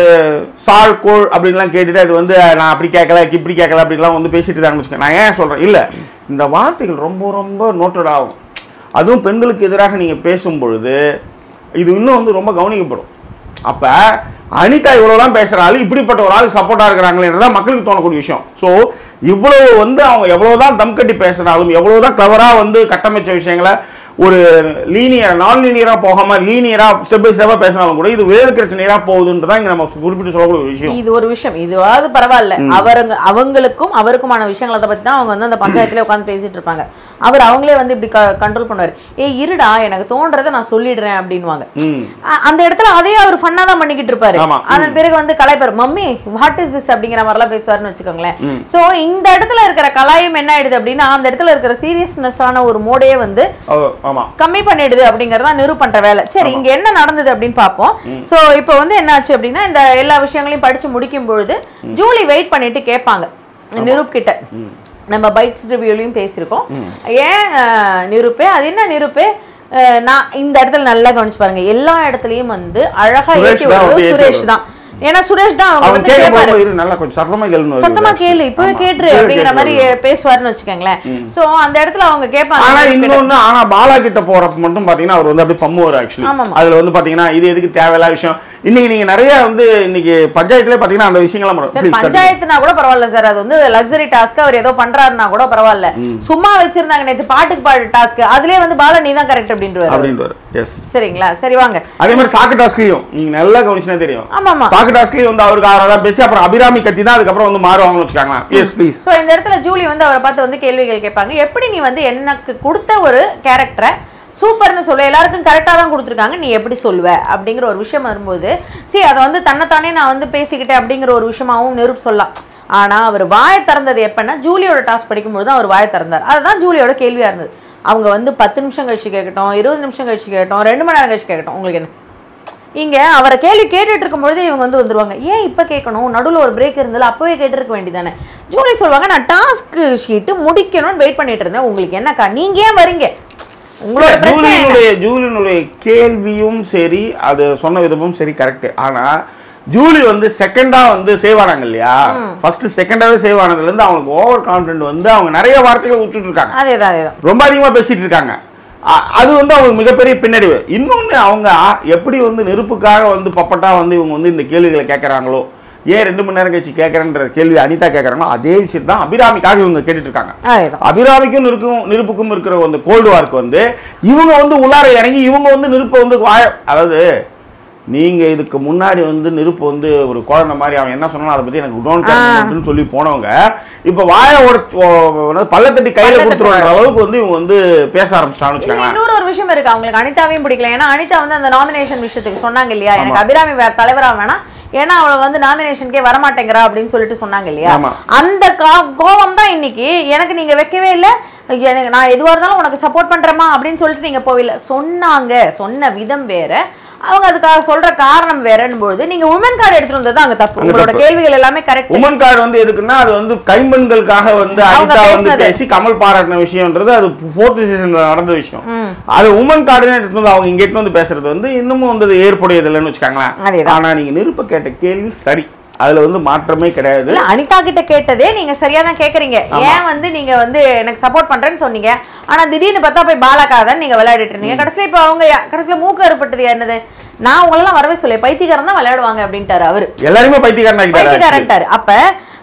சால் கோள் அப்படின்லாம் கேட்டுட்டு அது வந்து நான் அப்படி கேட்கல இப்படி கேட்கல அப்படின்லாம் வந்து பேசிட்டு இருக்காங்கன்னு வச்சுக்கோங்க நான் ஏன் சொல்றேன் இல்ல இந்த வார்த்தைகள் ரொம்ப ரொம்ப நோட்டட் ஆகும் அதுவும் பெண்களுக்கு எதிராக நீங்க பேசும் பொழுது இது இன்னும் வந்து ரொம்ப கவனிக்கப்படும் அப்ப அனிதா இவ்வளவுதான் பேசுறாலும் இப்படிப்பட்ட ஒரு ஆளுக்கு சப்போர்ட்டா இருக்கிறாங்களேன்றதான் மக்களுக்கு தோணக்கூடிய விஷயம் ஸோ இவ்வளவு வந்து அவங்க எவ்வளவுதான் தம் கட்டி பேசினாலும் எவ்வளவுதான் கிளவரா வந்து கட்டமைச்ச விஷயங்களை ஒரு லீனியர் நான் லீனியரா போகாம லீனியரா ஸ்டெப் பை ஸ்டெப்பா பேசினாலும் கூட இது வேறு பிரச்சனையா போகுதுன்றதான் இங்க நம்ம குறிப்பிட்டு சொல்லக்கூடிய ஒரு விஷயம் இது ஒரு விஷயம் இதுவாவது பரவாயில்ல அவருங்க அவங்களுக்கும் அவருக்குமான விஷயங்களை பத்தி தான் அவங்க வந்து அந்த பஞ்சாயத்துல உட்காந்து பேசிட்டு இருப்பாங்க அவர் அவங்களே வந்து இப்படி கண்ட்ரோல் பண்ணுவார் ஏய் இருடா எனக்கு தோன்றதை நான் சொல்லிடுறேன் அப்படின்வாங்க ம் அ- அந்த இடத்துல அதே அவர் ஃபன்னா தான் பண்ணிக்கிட்டு இருப்பாரு ஆமா. அதன் பிறகு வந்து கலாய்ப்பார் மம்மி வாட் இஸ் திஸ் அப்படிங்கிற மாதிரிலாம் பேசுவாருன்னு வச்சுக்கோங்களேன் சோ இந்த இடத்துல இருக்கிற கலாயம் என்ன ஆயிடுது அப்படின்னா அந்த இடத்துல இருக்கிற சீரியஸ்னஸான ஒரு மோடையே வந்து ஓ, ஆமா கம்மி பண்ணிடுது அப்படிங்கறதா நிரூ பண்ற வேலை சரி இங்க என்ன நடந்தது அப்படின்னு பார்ப்போம் சோ இப்போ வந்து என்னாச்சு அப்படின்னா இந்த எல்லா விஷயங்களையும் படிச்சு முடிக்கும் பொழுது ஜூலி வெயிட் பண்ணிட்டு கேட்பாங்க நிரூப் கிட்ட நம்ம பைட்ஸ் ரிவ்யூலையும் பேசியிருக்கோம் ஏன் அஹ், நிரூப்பே அது என்ன நிரூப்பே அஹ், நான் இந்த இடத்துல நல்லா கவனிச்சு பாருங்க எல்லா இடத்துலயும் வந்து அழகா சுரேஷ் ஏற்றி தான் விடுறது வந்து ஏத்தி சுரேஷ் விடுறது. தான் ஏன்னா சுரேஷ் தான் அவங்க அவன் வந்து கேட்க கேட்பாரு போகும்போது இரு, நல்லா கொஞ்சம் சத்தமா கேளுன்னு சத்தமா வருது. கேளு இப்பவே ஆமா. கேட்டுரு இப்பவே அப்படிங்கிற கேட்டு மாதிரி வருது. பேசுவாருன்னு வச்சுக்கோங்களேன் சோ அந்த இடத்துல அவங்க ஆனா கேட்பாங்க இன்னொன்னு ஆனா பாலா கிட்ட போறப்ப மட்டும் பாத்தீங்கன்னா அவர் வந்து அப்படியே பம்முவார் ஆக்சுவலி ஆமாமா. அதுல வந்து பாத்தீங்கன்னா இது எதுக்கு தேவையில்லாத விஷயம் இன்னைக்கு நீங்க நிறைய வந்து இன்னைக்கு பஞ்சாயத்துல பாத்தீங்கன்னா அந்த விஷயங்கள்லாம் சார் ப்ளீஸ் பஞ்சாயத்துனா கூட பரவாயில்ல சார் அது வந்து லக்ஸரி டாஸ்க் அவர் ஏதோ பண்றாருன்னா கூட பரவாயில்ல சும்மா வச்சிருந்தாங்க நேத்து பாட்டுக்கு பாடு டாஸ்க் அதுலயே வந்து பாலா நீ தான் கரெக்ட் அப்படின்ட்டு அப்படின்ட்டு எஸ் சரிங்களா சரி வாங்க அதே மாதிரி சாக்கு டாஸ்க்லயும் நீங்க நல்லா கவனிச்சுனா தெரியும் ஆமா ஆமா சாக்கு டாஸ்க்லயும் வந்து அவருக்கு ஆறாவது தான் பேசி அப்புறம் அபிராமி கத்தி தான் அதுக்கப்புறம் வந்து மாறுவாங்கன்னு வச்சுக்காங்களா எஸ் ப்ளீஸ் சோ இந்த இடத்துல ஜூலி வந்து அவரை பார்த்து வந்து கேள்விகள் கேட்பாங்க எப்படி நீ வந்து எனக்கு கொடுத்த ஒரு கேரக்டரை சூப்பர்னு சொல்ல எல்லாருக்கும் கரெக்டாக தான் கொடுத்துருக்காங்க நீ எப்படி சொல்லுவ அப்படிங்கிற ஒரு விஷயம் வரும்போது see அதை வந்து தன்னைத்தானே நான் வந்து பேசிக்கிட்டேன் அப்படிங்கிற ஒரு விஷயமாவும் நிரூப் சொல்லலாம் ஆனா அவர் வாயை திறந்தது எப்பன்னா ஜூலியோட டாஸ்க் படிக்கும்போது தான் அவர் வாயை திறந்தார் அதுதான் ஜூலியோட கேள்வியா இருந்தது அவங்க வந்து பத்து நிமிஷம் கழிச்சு கேட்கட்டும் இருபது நிமிஷம் கழிச்சு கேட்கட்டும் ரெண்டு மணி நேரம் கழிச்சு கேட்கட்டும் உங்களுக்கு என்ன இங்க அவரை கேள்வி கேட்டுட்டு இருக்கும்பொழுது இவங்க வந்து வந்துருவாங்க ஏன் இப்ப கேட்கணும் நடுவுல ஒரு பிரேக் இருந்தாலும் அப்பவே கேட்டிருக்க வேண்டியதானே ஜூலி சொல்லுவாங்க நான் டாஸ்க் ஷீட்டு முடிக்கணும்னு வெயிட் பண்ணிட்டு இருந்தேன் உங்களுக்கு என்னக்கா நீங்க ஏன் வரீங்க உங்களோட பிரச்சனை என்ன? ஜூலியினுடைய ஜூலியினுடைய கேள்வியும் சரி அது சொன்ன விதமும் சரி கரெக்ட் ஆனா ஜூலி வந்து செகண்டா வந்து சேவ் ஆனாங்க இல்லையா ஃபர்ஸ்ட் செகண்டாவே சேவ் ஆனதுல இருந்து அவங்களுக்கு ஓவர் கான்ஃபிடென்ட் வந்து அவங்க நிறைய வார்த்தைகளை விட்டுட்டு இருக்காங்க அதேதான் அதேதான் ரொம்ப அதிகமாக பேசிட்டு இருக்காங்க அ- அது வந்து அவங்களுக்கு மிகப்பெரிய பின்னடைவு இன்னொன்று அவங்க எப்படி வந்து நெருப்புக்காக வந்து பப்பட்டா வந்து இவங்க வந்து இந்த கேள்விகளை கேட்குறாங்களோ ஏன் ரெண்டு மணி நேரம் கழிச்சு கேட்குறேன்ற கேள்வி அனிதா கேட்குறாங்களோ அதே விஷயம் தான் அபிராமிக்காக இவங்க கேட்டுட்டு இருக்காங்க அதேதான் அபிராமிக்கும் நெருக்கும் நெருப்புக்கும் இருக்கிற அந்த கோல்டு வார்க்கு வந்து இவங்க வந்து உள்ளார இறங்கி இவங்க வந்து நெருப்பை வந்து வாய அதாவது நீங்க இதுக்கு முன்னாடி வந்து நெருப்பு வந்து ஒரு குழந்தை மாதிரி அவன் என்ன சொன்னாலும் அதை பத்தி எனக்கு டோன்ட் கேர் சொல்லி போனவங்க இப்போ வாயை உட பள்ளத்தட்டி கையில பள்ளத்தட்டி கொடுத்துருன்ற அளவுக்கு வந்து இவங்க வந்து பேச ஆரம்பிச்சிட்டான்னு இல்ல, வச்சுக்கோங்களேன் இன்னொரு ஒரு விஷயம் இருக்கு அவங்களுக்கு அனிதாவையும் பிடிக்கல ஏன்னா அனிதா வந்து அந்த நாமினேஷன் விஷயத்துக்கு சொன்னாங்க இல்லையா எனக்கு அபிராமி வேற தலைவரா வேணாம் ஏன்னா அவளை வந்து நாமினேஷனுக்கே வரமாட்டேங்கிறா அப்படின்னு சொல்லிட்டு சொன்னாங்க இல்லையா ஆமா. அந்த கா- கோவம் தான் இன்னைக்கு எனக்கு நீங்க வைக்கவே இல்லை எனக்கு நான் எதுவா இருந்தாலும் உனக்கு சப்போர்ட் பண்றேமா அப்படின்னு சொல்லிட்டு நீங்க போவில்லை சொன்னாங்க சொன்ன விதம் வேற அவங்க அதுக்காக சொல்ற காரணம் வேறன்னு பொழுது நீங்க உமன் கார்டு எடுத்துட்டு வந்தது அங்க தப்பு அங்க உங்களோட தப்பு. கேள்விகள் எல்லாமே கரெக்ட் உமன் கார்டு வந்து எதுக்குன்னா அது வந்து கைம்பெண்களுக்காக வந்து அவங்க அனிதா வந்து பேசுனது. பேசி கமல் பாராட்டின விஷயம்ன்றது அது ஃபோர்த் சீசன்ல நடந்த விஷயம் அது உமன் கார்டுன்னு எடுத்து வந்து அவங்க இங்க எடுத்து வந்து பேசுறது வந்து இன்னமும் வந்து அது ஏற்புடையது இல்லைன்னு வச்சுக்காங்களேன் அதேதான். ஆனா நீங்க நெருப்ப கேட்ட கேள்வி சரி அதுல வந்து மாற்றமே கிடையாது இல்ல அனிதா கிட்ட கேட்டதே நீங்க சரியா தான் கேக்குறீங்க ஏன் வந்து நீங்க வந்து எனக்கு சப்போர்ட் பண்றேன்னு சொன்னீங்க ஆனா திடீர்னு பார்த்தா போய் பாலகாதான் நீங்க விளையாடிட்டு இருந்தீங்க கடைசியில இப்ப அவங்க யா- கடைசியில மூக்கு ஏற்பட்டது என்னது நான் உங்களெல்லாம் வரவே சொல்லி பைத்தியக்காரன் தான் விளையாடுவாங்க அப்படின்ட்டாரு அவரு எல்லாருமே பைத்தியக்காரன் ஆகிட்டாரு பைத்தியக்காரன்ட்டாரு அப்ப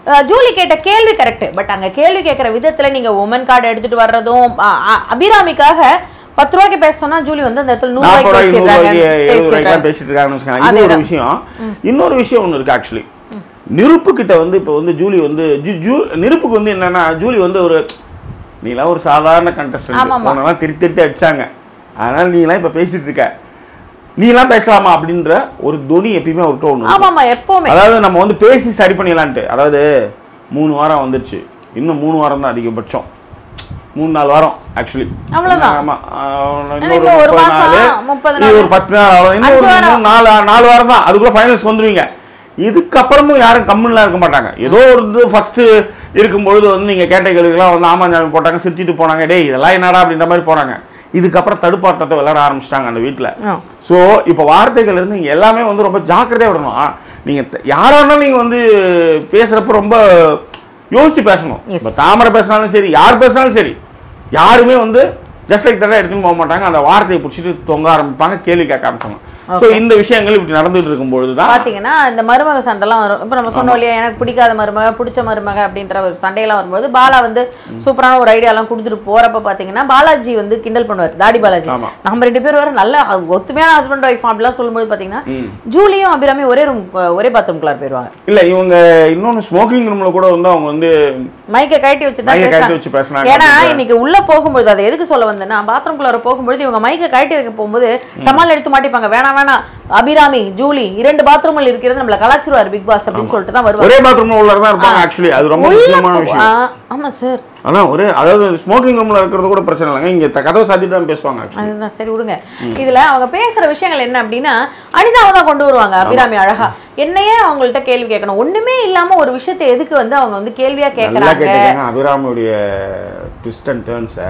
அஹ், ஜூலி கேட்ட கேள்வி கரெக்ட் பட் அங்க கேள்வி கேட்கிற விதத்துல நீங்க உமன் கார்டு எடுத்துட்டு வர்றதும் அ- அ- அபிராமிக்காக பத்து ரூபாய்க்கு பேச சொன்னா ஜூலி வந்து அந்த இடத்துல நூறு நாற்பது ரூபாய்க்கு ரூபாய்க்கு நூறு பேசிடுறாங்க ரூபாய்க்கு எழுபது ரூபாய்க்கு பேசிடுறாங்க. பேசிட்டு இருக்காங்கன்னு வச்சுக்கோங்க இது ஒரு அதேதான். விஷயம் இன்னொரு விஷயம் ஒன்று இருக்கு ஆக்சுவலி நிருப்பு கிட்ட வந்து இப்போ வந்து ஜூலி வந்து ஜூ- ஜூ நிருப்புக்கு வந்து என்னன்னா ஜூலி வந்து ஒரு நீலாம் ஒரு சாதாரண கண்டஸ்டன்ட் ஆமாமா. உன்னெல்லாம் திரு திருத்தி அடிச்சாங்க அதனால நீலாம் இப்போ பேசிட்டு இருக்க நீலாம் பேசலாமா அப்படின்ற ஒரு துணி எப்பயுமே அவர்கிட்ட ஒன்று ஆமா ஆமா எப்பவுமே அதாவது நம்ம வந்து பேசி சரி பண்ணிடலான்ட்டு அதாவது மூணு வாரம் வந்துருச்சு இன்னும் மூணு வாரம் தான் அதிகபட்சம் மூணு நாலு வாரம் ஆக்சுவலி அவ்வளவுதான். ஆமா ஆஹ் இன்னும் இன்னொரு ஒரு முப்பது மாசம், நாள் முப்பது இது ஒரு நாள். பத்து நாள் அவ்வளவு இன்னும் அஞ்சு ஒரு வாரம். மூணு நாலு நாலு வாரம் தான் அதுக்குள்ள ஃபைனல்ஸ் வந்துருவீங்க இதுக்கப்புறமும் யாரும் கம்முன்னுலாம் இருக்க மாட்டாங்க ஏதோ ஒரு இது ஃபர்ஸ்ட் இருக்கும்பொழுது வந்து நீங்க கேட்ட கேள்விகள்லாம் வந்து ஆமாஞ்சாமி போட்டாங்க சிரிச்சிட்டு போனாங்க டேய் இதெல்லாம் என்னடா அப்படின்ற மாதிரி போனாங்க இதுக்கப்புறம் தடுப்பாட்டத்தை விளையாட ஆரம்பிச்சிட்டாங்க அந்த வீட்டில் ஆ. ஸோ இப்போ வார்த்தைகள் இருந்து இங்கே எல்லாமே வந்து ரொம்ப ஜாக்கிரதையாக விடணும் ஆ, நீங்க த- யாரா இருந்தாலும் நீங்க வந்து பேசுறப்ப ரொம்ப யோசிச்சு பேசணும் Yes. இப்போ தாமரை பேசினாலும் சரி யார் பேசினாலும் சரி யாருமே வந்து ஜஸ்ட் லைக் தடவை எடுத்துன்னு போக மாட்டாங்க அந்த வார்த்தையை பிடிச்சிட்டு தொங்க ஆரம்பிப்பாங்க கேள்வி கேட்க ஆரம்பிப்பாங்க ஸோ இந்த விஷயங்கள் இப்படி நடந்துட்டு இருக்கும்பொழுது தான் பாத்தீங்கன்னா இந்த மருமக சண்டைலாம் வரும் இப்போ நம்ம சொன்னோம் இல்லையா எனக்கு பிடிக்காத மருமக பிடிச்ச மருமக அப்படின்ற ஒரு சண்டையெல்லாம் வரும்போது பாலா வந்து சூப்பரான ஒரு ஐடியாலாம் கொடுத்துட்டு போறப்ப பாத்தீங்கன்னா பாலாஜி வந்து கிண்டல் பண்ணுவார் தாடி பாலாஜி ஆமா. நம்ம ரெண்டு பேரும் வேற நல்ல ஒத்துமையான ஹஸ்பண்ட் ஒய்ஃப் அப்படிலாம் சொல்லும்போது பாத்தீங்கன்னா ஜூலியும் அபிராமி ஒரே ரூம் ஒரே பாத்ரூம் குள்ளார் போயிருவாங்க இல்ல இவங்க இன்னொன்னு ஸ்மோக்கிங் ரூம்ல கூட வந்து அவங்க வந்து மைக்கை கழட்டி வச்சுட்டு தான் மைக்கை கழட்டி பேசுறாங்க. வச்சு பேசுனாங்க ஏன்னா அப்படின்ற- இன்னைக்கு உள்ள போகும்போது அதை எதுக்கு சொல்ல வந்தேன்னா பாத்ரூம் குள்ளார போகும்போது இவங்க மைக்கை கழட்டி வைக்க போகும்போது டமால் எடுத்து மாட்டிப்பாங்க வேணாம் வேணாம் அபிராமி ஜூலி இரண்டு பாத்ரூமில் இருக்கிறது நம்மள கலாச்சிருவார் பிக் பாஸ் அப்படின்னு சொல்லிட்டு தான் வருவாங்க ஒரே பாத்ரூம் உள்ள தான் இருப்பாங்க ஆக்சுவலி அது ரொம்ப உள்ள முக்கியமான போ- விஷயம் ஆ, ஆமா சார் ஆனா ஒரே அதாவது ஸ்மோக்கிங் ரூம்ல இருக்கிறது கூட பிரச்சனை இல்லைங்க இங்க த- கதவை சாத்திட்டு தான் பேசுவாங்க ஆக்சுவலி அதுதான் சரி விடுங்க இதுல அவங்க பேசுற விஷயங்கள் என்ன அப்படின்னா அனிதாவை தான் கொண்டு வருவாங்க அபிராமி அழகா என்னையே அவங்கள்ட்ட கேள்வி கேட்கணும் ஒண்ணுமே இல்லாம ஒரு விஷயத்தை எதுக்கு வந்து அவங்க வந்து கேள்வியா நல்லா கேட்கறாங்க கேட்டுக்கங்க அபிராமுடைய ட்விஸ்ட் அண்ட் டேர்ன்ஸை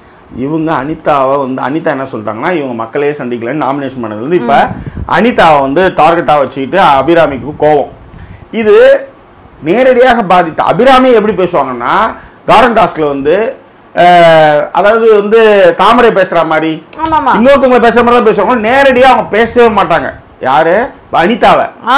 இவங்க அனிதாவை வந்து அனிதா என்ன சொல்லிட்டாங்கன்னா இவங்க மக்களே சந்திக்கலன்னு நாமினேஷன் பண்ணதுலேருந்து இப்போ அனிதாவை வந்து டார்கெட்டாக வச்சுக்கிட்டு அபிராமிக்கு கோவம் இது நேரடியாக பாதித்த அபிராமி எப்படி பேசுவாங்கன்னா கார்டன் டாஸ்கில் வந்து அஹ், அதாவது வந்து தாமரை பேசுகிற மாதிரி ஆமாமா இன்னொருத்தவங்க பேசுகிற மாதிரி தான் பேசுவாங்க நேரடியாக அவங்க பேசவே மாட்டாங்க யாரு அனிதாவை ஆ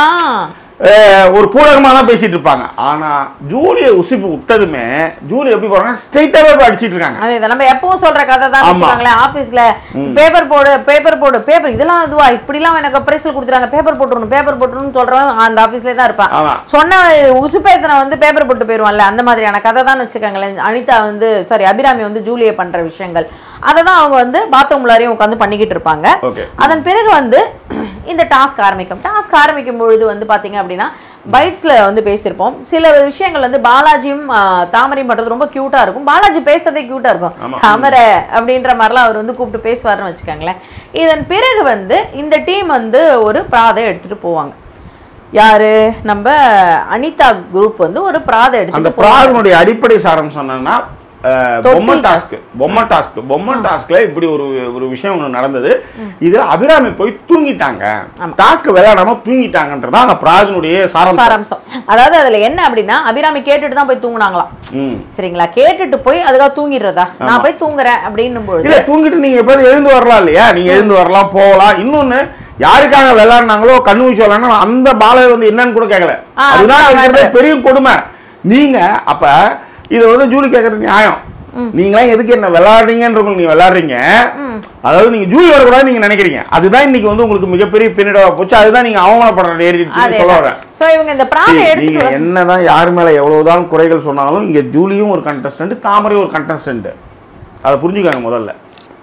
அஹ் ஒரு பூடகமாக தான் பேசிட்டு இருப்பாங்க ஆனா ஜூலியை உசுப்பி விட்டதுமே ஜூலி எப்படி போறாங்க ஸ்ட்ரைட்டாவே போய் அடிச்சிட்டு இருக்காங்க அது இதை நம்ம எப்பவும் சொல்ற கதை தான் ஆமா. வச்சுக்கோங்களேன் ஆபீஸ்ல பேப்பர் போடு பேப்பர் போடு பேப்பர் இதெல்லாம் இதுவா இப்படிலாம் எனக்கு பிரைஸ்ல கொடுத்துறாங்க பேப்பர் போட்டுறணும் பேப்பர் போட்டுறணும்னு சொல்றவன் அந்த ஆபீஸ்ல தான் இருப்பான் ஆமா. சொன்ன உசுப்பேத்தனை வந்து பேப்பர் போட்டு போயிருவான்ல அந்த மாதிரியான கதை தான் வச்சுக்கோங்களேன் அனிதா வந்து சாரி அபிராமி வந்து ஜூலியை பண்ற விஷயங்கள் அதை தான் அவங்க வந்து பாத்ரூம்லாரையும் உட்காந்து பண்ணிக்கிட்டு இருப்பாங்க ஓகே அதன் பிறகு வந்து இந்த டாஸ்க் ஆரம்பிக்கும் டாஸ்க் ஆரம்பிக்கும் பொழுது வந்து பாத்தீங்க அப்படின்னா பைட்ஸ்ல வந்து பேசியிருப்போம் சில விஷயங்கள் வந்து பாலாஜியும் ஆ, தாமரையும் பண்றது ரொம்ப கியூட்டா இருக்கும் பாலாஜி பேசுறதே கியூட்டா இருக்கும் ஆமா. தாமரை அப்படின்ற மாதிரிலாம் அவர் வந்து கூப்பிட்டு பேசுவாருன்னு வச்சுக்கோங்களேன் இதன் பிறகு வந்து இந்த டீம் வந்து ஒரு பிராதை எடுத்துட்டு போவாங்க யாரு நம்ம அனிதா குரூப் வந்து ஒரு பிராதை அந்த எடுத்துட்டு போவாங்க. ப்ராப்ளமுடைய அடிப்படை சாரம் சொன்னேன்னா அஹ், தொட்டில் பொம்மை டாஸ்க் பொம்மை டாஸ்க் பொம்மை டாஸ்க்ல இப்படி ஒரு ஒரு விஷயம் ஒன்று நடந்தது இதுல அபிராமி போய் தூங்கிட்டாங்க டாஸ்க் விளையாடாம தூங்கிட்டாங்கன்றதா அந்த ப்ராஜனுடைய சாரம் சாராம்சம் அதாவது அதுல என்ன அப்படின்னா அபிராமி கேட்டுட்டு தான் போய் தூங்குனாங்களாம் ம் சரிங்களா கேட்டுட்டு போய் அதுக்காக தூங்கிடுறதா நான் போய் தூங்குறேன் அப்படின்னும் பொழுது இல்ல தூங்கிட்டு நீங்க எப்போது எழுந்து வரலாம் இல்லையா நீங்க எழுந்து வரலாம் போகலாம் இன்னொன்னு யாருக்காக விளையாடினாங்களோ கண்ணு வீச்சு விளையாடினா அந்த பாலை வந்து என்னன்னு கூட கேட்கல ஆ, அதுதான் அதுதான் இருக்கிறதுல பெரிய கொடுமை நீங்க அப்ப இதை வந்து ஜூலி கேட்கறது நியாயம் நீங்களாம் எதுக்கு என்ன விளையாடுறீங்கன்ற நீங்க விளையாடுறீங்க அதாவது நீங்க ஜூலி வரக்கூடாது நீங்க நினைக்கிறீங்க அதுதான் இன்னைக்கு வந்து உங்களுக்கு மிகப்பெரிய பின்னடைவா போச்சு அதுதான் நீங்க அவமானப்படுற நேரிடுச்சுன்னு சொல்ல வரேன் சோ இவங்க இந்த பிராணை See, எடுத்துட்டு நீங்க வந்து- என்னதான் யார் மேல எவ்வளவுதான் குறைகள் சொன்னாலும் இங்க ஜூலியும் ஒரு கண்டஸ்டன்ட் தாமரையும் ஒரு கண்டஸ்டன்ட் அதை புரிஞ்சுக்காங்க முதல்ல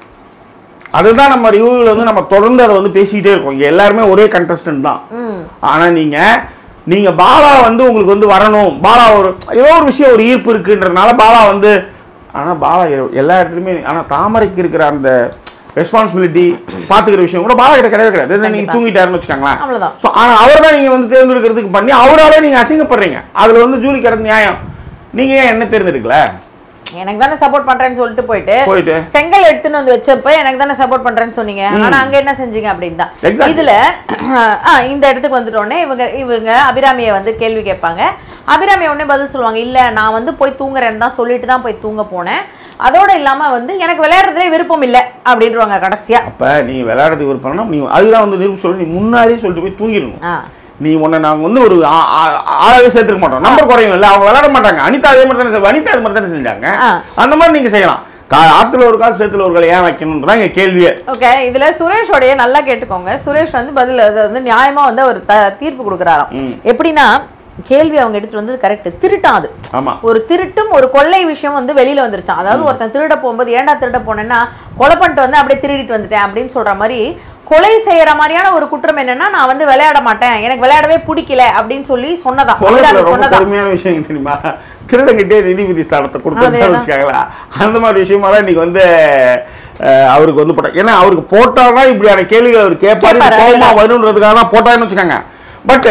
அதுதான் நம்ம ரிவ்யூவில் வந்து நம்ம தொடர்ந்து அதை வந்து பேசிக்கிட்டே இருக்கோம் இங்க எல்லாருமே ஒரே கண்டஸ்டன்ட் தான் ம். ஆனா நீங்க நீங்க பாலா வந்து உங்களுக்கு வந்து வரணும் பாலா ஒரு ஏதோ ஒரு விஷயம் ஒரு ஈர்ப்பு இருக்குன்றதுனால பாலா வந்து ஆனா பாலா எ- எல்லா இடத்துலையுமே ஆனா தாமரைக்கு இருக்கிற அந்த ரெஸ்பான்சிபிலிட்டி பாத்துக்கிற விஷயம் கூட பாலா கிட்ட கிடையவே கிடையாது நீங்க கண்டிப்பா. தூங்கிட்டாருன்னு வச்சுக்கோங்களேன் அவ்வளவுதான் ஸோ ஆனால் அவர் தான் நீங்கள் வந்து தேர்ந்தெடுக்கிறதுக்கு பண்ணி அவராலே நீங்கள் அசிங்கப்படுறீங்க அதில் வந்து ஜூலி கிடந்த நியாயம் நீங்கள் ஏன் என்ன தேர்ந்தெடுக்கல எனக்கு தானே சப்போர்ட் பண்றேன்னு சொல்லிட்டு போயிட்டு போயிட்டு செங்கல் எடுத்துன்னு வந்து வச்சப்ப எனக்கு தானே சப்போர்ட் பண்றேன்னு சொன்னீங்க ஆனா அங்க என்ன செஞ்சீங்க அப்படின்னு தான் Exactly. இதுல ஆ, இந்த இடத்துக்கு வந்துட்டோடனே இவங்க இவங்க அபிராமியை வந்து கேள்வி கேட்பாங்க அபிராமி உடனே பதில் சொல்லுவாங்க இல்ல நான் வந்து போய் தூங்குறேன்னு தான் சொல்லிட்டு தான் போய் தூங்க போனேன் அதோட இல்லாம வந்து எனக்கு விளையாடுறதுலே விருப்பம் இல்லை அப்படின்றவாங்க கடைசியா அப்போ நீங்கள் விளையாடுறதுக்கு விருப்பம்னா நீ அதுதான் வந்து நிரூபி சொல்லி நீ முன்னாடியே சொல்லிட்டு போய் தூங்கிடணும் ஆ நீ உன்னை நாங்கள் வந்து ஒரு ஆ- ஆ- ஆளாவே சேர்த்துக்க மாட்டோம் நம்பர் குறையும் இல்லை அவங்க விளையாட மாட்டாங்க அனிதா அதே மாதிரி தானே செய்~ அனிதா அது மாதிரி தானே செஞ்சாங்க ஆ. அந்த மாதிரி நீங்கள் செய்யலாம் கா ஆற்றுல ஒரு கால் சேத்துல ஒரு கால் ஏன் வைக்கணுன்றதான் எங்கள் கேள்வியே ஓகே இதுல சுரேஷோடைய நல்லா கேட்டுக்கோங்க சுரேஷ் வந்து பதில் அது வந்து நியாயமா வந்து அவர் த- தீர்ப்பு கொடுக்குறாராம் எப்படின்னா கேள்வி அவங்க எடுத்துட்டு வந்தது கரெக்ட் திருட்டான் அது ஆமாம் ஒரு திருட்டும் ஒரு கொள்ளை விஷயம் வந்து வெளியில வந்துருச்சான் அதாவது ஒருத்தன் திருட போகும்போது ஏன்டா திருட போனேன்னா கொலை பண்ணிட்டு வந்து அப்படியே திருடிட்டு வந்துட்டேன் அப்படின்னு சொல்ற மாதிரி கொலை செய்யற மாதிரியான ஒரு குற்றம் என்னன்னா நான் வந்து விளையாட மாட்டேன் எனக்கு விளையாடவே பிடிக்கல அப்படின்னு சொல்லி சொன்னதா கொலைப்புல அபிராமி ரொம்ப சொன்னதா கொடுமையான விஷயம் எங்க தெரியுமா திருடங்கிட்டே நீதிபதி ஸ்தானத்தை கொடுத்தா அதேதான். வச்சுக்காங்களா அந்த மாதிரி விஷயமா தான் இன்னைக்கு வந்து அஹ், அவருக்கு வந்து போட்டா ஏன்னா அவருக்கு போட்டாதான் இப்படியான கேள்விகள் அவர் கேட்பாரு கேட்பாரு, கோபமா அதேதான். வருன்றதுக்காக தான் போட்டாருன்னு வச்சுக்காங்க பட்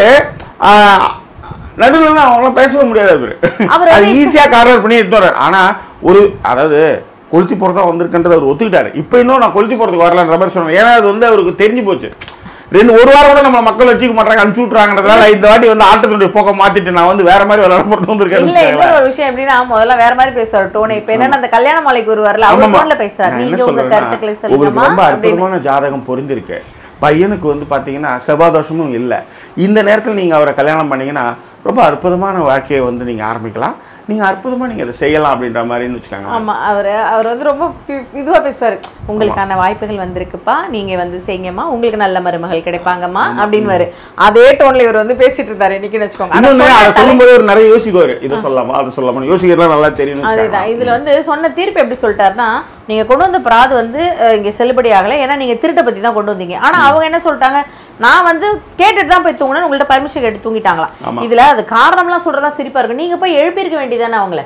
நடுவில் அவங்களாம் பேசவே முடியாது அவரு அவர் அது வந்து ஈஸியா கார்னர் பண்ணி எடுத்து வர்றாரு ஆனா ஒரு அதாவது கொளுத்தி போறதா வந்திருக்குன்றதை அவர் ஒத்துக்கிட்டாரு இப்போ இன்னும் நான் கொளுத்தி போறதுக்கு வரலன்ற மாதிரி சொன்னேன் ஏன்னா அது வந்து அவருக்கு தெரிஞ்சு போச்சு ரெண்டு ஒரு வாரம் கூட நம்ம மக்கள் வச்சுக்க மாட்டாங்க அனுப்பிச்சு விட்றாங்கன்றதுனால இந்த வாட்டி வந்து ஆட்டத்தினுடைய போக்க மாத்திட்டு நான் வந்து வேற மாதிரி விளையாட போட்டு இல்ல வந்திருக்கேன் இன்னொரு ஒரு விஷயம் எப்படின்னா முதல்ல வேற மாதிரி பேசுவார் டோனே இப்ப என்னன்னா அந்த கல்யாண மாலைக்கு வருவார்ல அவர் ஆமாமா. போன்ல பேசுறாரு நான் என்ன நீங்க உங்க சொல்றேன்னா, கருத்துக்களை உங்களுக்கு சொல்லுங்கம்மா ரொம்ப அப்படின்னு அற்புதமான ஜாதகம் பொருந்திருக்கு பையனுக்கு வந்து பாத்தீங்கன்னா செவ்வாதோஷமும் இல்லை இந்த நேரத்தில் நீங்க அவரை கல்யாணம் பண்ணீங்கன்னா ரொம்ப அற்புதமான வாழ்க்கையை வந்து நீங்க ஆரம்பிக்கலாம் நீங்க அற்புதமா நீங்க அதை செய்யலாம் அப்படின்ற மாதிரின்னு வச்சுக்காங்க ஆமா அவர் அவர் வந்து ரொம்ப பி- இதுவா பேசுவாரு உங்களுக்கான வாய்ப்புகள் வந்திருக்குப்பா நீங்க வந்து செய்யுங்கம்மா உங்களுக்கு நல்ல மருமகள் கிடைப்பாங்கம்மா அப்படின்னு அதே டோன்ல இவர் வந்து பேசிட்டு இருந்தாரு இன்னைக்கு வச்சுக்கோங்க ஆனா இன்னொன்னு சொன்ன அதை தலை- சொல்லும்போது ஒரு நிறைய யோசிக்குவாரு இதை சொல்லலாமா அதை சொல்லலாமா யோசிக்கிறதுலாம் நல்லா தெரியும் அதேதான் இதுல வந்து சொன்ன தீர்ப்பு எப்படி சொல்லிட்டாருன்னா நீங்க கொண்டு வந்த பிராது வந்து அஹ், இங்க செல்லுபடி ஆகல ஏன்னா நீங்க திருட்டை பத்தி தான் கொண்டு வந்தீங்க ஆனா அவங்க என்ன சொல்லிட்டாங்க நான் வந்து கேட்டுட்டு தான் போய் தூங்கினேன் உங்கள்ட்ட பர்மிஷன் கேட்டு தூங்கிட்டாங்களாம் ஆமா. இதுல அது காரணம்லாம் சொல்றதா சிரிப்பா இருக்கு நீங்க போய் எழுப்பியிருக்க வேண்டியதானே அவங்கள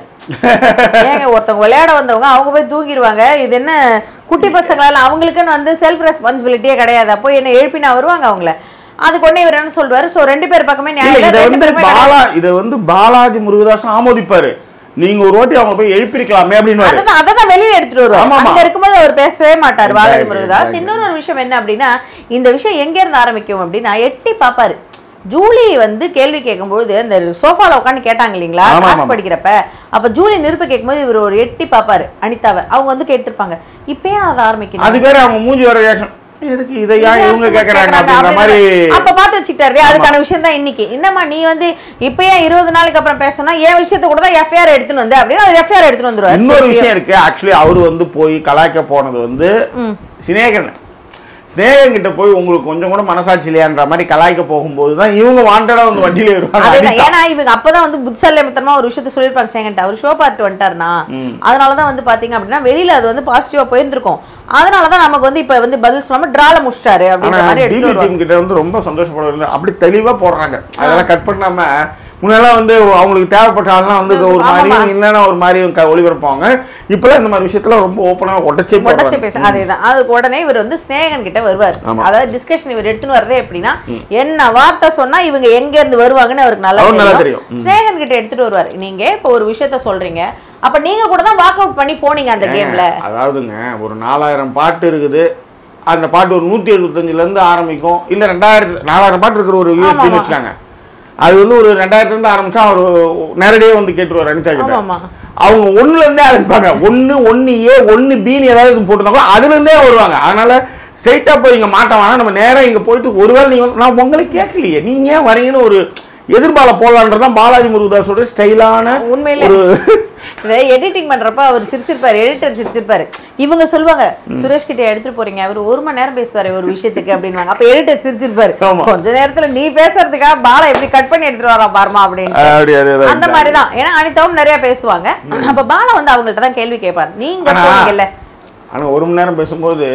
ஏங்க ஒருத்தவங்க விளையாட வந்தவங்க அவங்க போய் தூங்கிடுவாங்க இது என்ன குட்டி பசங்களால அவங்களுக்குன்னு வந்து செல்ஃப் ரெஸ்பான்சிபிலிட்டியே கிடையாது அப்போ என்ன எழுப்பினா வருவாங்க அவங்கள அதுக்கு உடனே இவர் என்ன சொல்றாரு சோ ரெண்டு பேர் பக்கமே இல்ல நியாயம் இதை ரெண்டு வந்து பேருமே பாலா இதை வந்து பாலாஜி முருகதாஸ் ஆமோதிப்பாரு நீங்க ஒரு வாட்டி அவங்க போய் எழுப்பியிருக்கலாமே அப்படின்னு அதான் அததான் வெளியில எடுத்துட்டு வருவார் ஆமா, ஆமா. அங்க இருக்கும்போது அவர் பேசவே மாட்டார் பாலாஜி Exactly, முருகதாஸ் exactly. இன்னொரு ஒரு விஷயம் என்ன அப்படின்னா இந்த விஷயம் எங்க இருந்து ஆரம்பிக்கும் அப்படின்னா எட்டி பாப்பாரு ஜூலி வந்து கேள்வி கேட்கும்போது அந்த சோஃபால உட்காந்து கேட்டாங்க இல்லைங்களா ஆமா, கிளாஸ் ஆமா. படிக்கிறப்ப அப்ப ஜூலி நிருப்ப கேட்கும்போது இவர் ஒரு எட்டி பாப்பாரு அனிதாவை அவங்க வந்து கேட்டிருப்பாங்க இப்பயே அதை ஆரம்பிக்கணும் அதுக்கு வேற அவங்க மூஞ்சி வர ரியாக்ஷன் எதுக்கு இதை ஏன் இவங்க கேக்குறாங்க அப்படின்ற மாதிரி அப்ப பார்த்து வச்சுக்கிட்டாரு அதுக்கான விஷயம் தான் இன்னைக்கு என்னம்மா நீ வந்து இப்ப ஏன் இருபது நாளுக்கு அப்புறம் பேசணும் என் விஷயத்த கூட தான் எஃப்ஐஆர் எடுத்துன்னு வந்து அப்படின்னு அவர் எஃப்ஐஆர் எடுத்துன்னு வந்துருவாரு இன்னொரு விஷயம் இருக்கு ஆக்சுவலி அவர் வந்து போய் கலாய்க்க போனது வந்து சினேகன் சினேகன் கிட்ட போய் உங்களுக்கு கொஞ்சம் கூட மனசாட்சி இல்லையான்ற மாதிரி கலாய்க்க போகும்போது தான் இவங்க வாண்டடா வந்து வண்டியில வருவாங்க அதேதான் அனிதா. ஏன்னா இவங்க அப்பதான் வந்து புத்திசாலித்தனமா ஒரு விஷயத்த சொல்லிருப்பாங்க சேங்கன்ட்ட அவர் ஷோ பார்த்து வந்துட்டாருனா அதனாலதான் வந்து பாத்தீங்க அப்படின்னா வெளியில அது வந்து பாசிட்டிவா போயிருந்திருக்கும் அதனாலதான் நமக்கு வந்து இப்ப வந்து பதில் சொல்லாம டிரால முடிச்சிட்டாரு ஆனா அப்படின்ற மாதிரி டிபி எடுத்துட்டு வருவாங்க டீம் கிட்ட வந்து ரொம்ப சந்தோஷப்படுறது அப்படி தெளிவா போடுறாங்க அதெல்லாம் கட் பண்ணாம முன்னெல்லாம் வந்து அவங்களுக்கு தேவைப்பட்ட ஆள்லாம் வந்து ஒரு மாதிரியும் ஆமாமா. இல்லைன்னா ஒரு மாதிரியும் க- ஒளிபரப்பாங்க இப்பெல்லாம் இந்த மாதிரி விஷயத்துல ரொம்ப ஓப்பனா உடச்சே உடச்சு போடுறாங்க பேச அதேதான் அதுக்கு உடனே இவர் வந்து ஸ்நேகன் கிட்ட வருவார் ஆமா. அதாவது டிஸ்கஷன் இவர் எடுத்துன்னு வரதே எப்படின்னா என்ன வார்த்தை சொன்னா இவங்க எங்க இருந்து வருவாங்கன்னு அவருக்கு நல்லா அவருக்கு நல்லா தெரியும் தெரியும். ஸ்நேகன் கிட்ட எடுத்துட்டு வருவார் நீங்க இப்ப ஒரு விஷயத்த சொல்றீங்க அப்ப நீங்க கூட தான் வாக் அவுட் பண்ணி போனீங்க அந்த கேம்ல அதாவதுங்க ஒரு நாலாயிரம் பாட்டு இருக்குது அந்த பாட்டு ஒரு நூற்றி எழுபத்தஞ்சிலேருந்து ஆரம்பிக்கும் இல்லை ரெண்டாயிரத்து நாலாயிரம் பாட்டு இருக்கிற ஒரு யூஎஸ்பின்னு ஆமாமா. வச்சுக்காங்க அது வந்து ஒரு ரெண்டாயிரத்துலேருந்து ஆரம்பிச்சா அவர் நேரடியாக வந்து கேட்டுருவார் அனிதா கிட்ட ஆமாமா. அவங்க ஒன்றுலேருந்தே ஆரம்பிப்பாங்க ஒன்று ஒன்று ஏ ஒன்று பின்னு ஏதாவது போட்டிருந்தாங்களோ அதுலேருந்தே வருவாங்க அதனால ஸ்ட்ரைட்டாக போய் இங்கே மாட்ட வேணாம் நம்ம நேராக இங்கே போயிட்டு ஒருவேளை நீங்கள் நான் உங்களை கேட்கலையே நீங்கள் ஏன் வரீங்கன்னு ஒரு எதிர்பால போடலான்றது தான் பாலாஜி முருகதாஸோட ஸ்டைலான உண்மையிலே ஒரு இதை எடிட்டிங் பண்றப்ப அவர் சிரிச்சிருப்பாரு எடிட்டர் சிரிச்சிருப்பாரு இவங்க சொல்லுவாங்க சுரேஷ் கிட்ட எடுத்துட்டு போறீங்க அவர் ஒரு மணி நேரம் பேசுவாரு ஒரு விஷயத்துக்கு அப்படின்வாங்க அப்ப எடிட்டர் சிரிச்சிருப்பாரு ஆமா. கொஞ்ச நேரத்துல நீ பேசுறதுக்காக பாலா எப்படி கட் பண்ணி எடுத்துட்டு வரா பாருமா அப்படின்னு அப்படி அதே அந்த மாதிரி தான் ஏன்னா அனிதாவும் நிறைய பேசுவாங்க அப்ப பாலா வந்து அவங்கள்ட்ட தான் கேள்வி கேட்பாரு நீங்க ஆனா- சொன்னீங்கல்ல ஆனா ஒரு மணி நேரம் பேசும்போது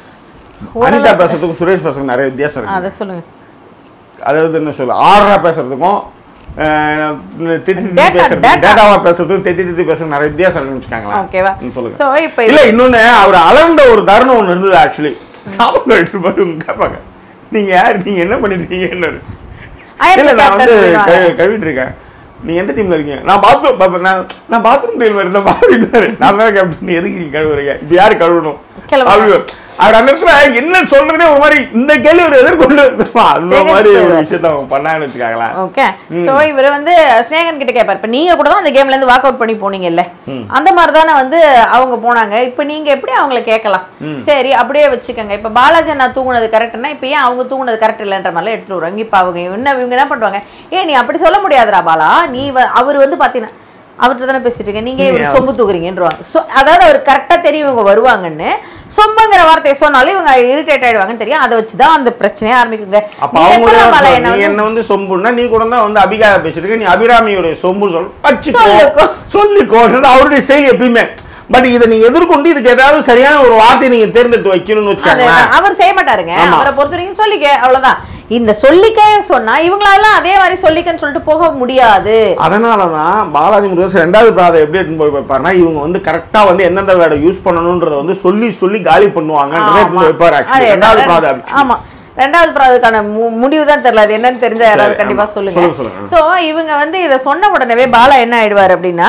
அனிதா பேசுறதுக்கும் சுரேஷ் பேசுறதுக்கும் நிறைய வித்தியாசம் இருக்கு அதை சொல்லுங்க அதாவது என்ன சொல்ல ஆறா பேசுறதுக்கும் அஹ், தித்தி தித்தி Data, பேசுறதுக்கும் data. டேட்டாவா பேசுறதுக்கும் தெத்தி தித்தி பேசுறது நிறைய வித்தியாசம் இருக்குன்னு வச்சுக்காங்களேன் ஓகேவா ம், சொல்லுங்க சோ இப்போ இல்ல இன்னொன்னு அவர் அலர்ந்த ஒரு தருணம் ஒண்ணு இருந்தது ஆக்சுவலி சாமம் கழிட்டு பாரு உங்க கேட்பாங்க நீங்க யார் நீங்க என்ன பண்ணிட்டு இருக்கீங்கன்னு I am இல்ல the நான் வந்து captain சொல்லுவாங்க. கழு- கழுவிட்டு இருக்கேன் நீங்க எந்த டீம்ல இருக்கீங்க நான் பாத்ரூம் பாப்பா நான் நான் பாத்ரூம் டீம்ல இருந்தேன் அப்படின்னாரு நான் தான் கேப்டன் எதுக்கு நீங்க கழுவுறீங்க இப்ப யாரு கழுவணும் கிளம்புங்க. அப்படி அவர் அந்த இடத்துல என்ன சொல்றதுனே ஒரு மாதிரி இந்த கேள்வி ஒரு எதிர்கொண்டு அந்த மாதிரி ஒரு போயிடுவாரு. விஷயத்த அவங்க பண்ணாங்கன்னு வச்சுக்காங்களேன் ஓகே சோ இவர் வந்து ஸ்னேகன் கிட்ட கேட்பார் இப்ப நீங்க கூட தான் அந்த கேம்ல இருந்து வாக் அவுட் பண்ணி போனீங்கல்ல அந்த மாதிரி தானே வந்து அவங்க போனாங்க இப்ப நீங்க எப்படி அவங்கள கேட்கலாம் சரி அப்படியே வச்சுக்கோங்க இப்ப பாலாஜி நான் தூங்குனது கரெக்ட்னா இப்ப ஏன் அவங்க தூங்குனது கரெக்ட் இல்லைன்ற மாதிரிலாம் எடுத்துட்டு வருவாங்க இப்ப அவங்க என்ன இவங்க என்ன பண்ணுவாங்க ஏ நீ அப்படி சொல்ல முடியாதுடா பாலா நீ வ- அவர் வந்து பாத்தீங்கன்னா அவர்கிட்ட தானே பேசிட்டு இருக்கேன் நீங்க இவரு சொம்பு தூக்குறீங்கன்றவாங்க So, அதாவது அவர் கரெக்டா தெரியும் இவங்க வருவாங்கன்னு சொம்புங்கிற வார்த்தையை சொன்னாலும் இவங்க இரிட்டேட் ஆயிடுவாங்கன்னு தெரியும் அதை வச்சுதான் அந்த பிரச்சனையே ஆரம்பிக்குங்க அப்ப நீ அவங்க எப்படிடா பாலா ஒரு- என்ன நீ வந்து என்ன வந்து சொம்புன்னா நீ கூட தான் வந்து அபிகார பேசிட்டு இருக்க நீ அபிராமியோட சொம்பு சொல் வச்சுக்கோ சொல்லிக்கோ. சொல்லிக்கோன்றது அவருடைய செயல் எப்பயுமே பட் இதை நீங்க எதிர்கொண்டு இதுக்கு ஏதாவது சரியான ஒரு வார்த்தையை நீங்க தேர்ந்தெடுத்து வைக்கணும்னு அது வச்சுக்கோங்களேன் அவர் செய்ய மாட்டாருங்க ஆமா. அவரை பொறுத்த வரைக்கும் சொல்லிக்க அவ்வளவுதான் இந்த சொல்லிக்க சொன்னா இவங்களால அதே மாதிரி சொல்லிக்கன்னு சொல்லிட்டு போக முடியாது அதனால தான் பாலாஜி முருகேசன் ரெண்டாவது பிராதை எப்படி எடுத்துன்னு போய் வைப்பாருன்னா இவங்க வந்து கரெக்டா வந்து எந்தெந்த வேர்டை யூஸ் பண்ணணுன்றத வந்து சொல்லி சொல்லி காலி பண்ணுவாங்கன்றதை எடுத்துன்னு போய் வைப்பாரு அது ஆக்சுவலி ரெண்டாவது பிராதை என்ன- ஆமா ரெண்டாவது பிராதுக்கான முடிவு தான் தெரியல அது என்னன்னு தெரிஞ்ச யாராவது சரி, கண்டிப்பா ஆமா. சொல்லுங்க சொல்லுங்க, சொல்லுங்க. சோ இவங்க வந்து இதை சொன்ன உடனே பாலா என்ன ஆயிடுவார் அப்படின்னா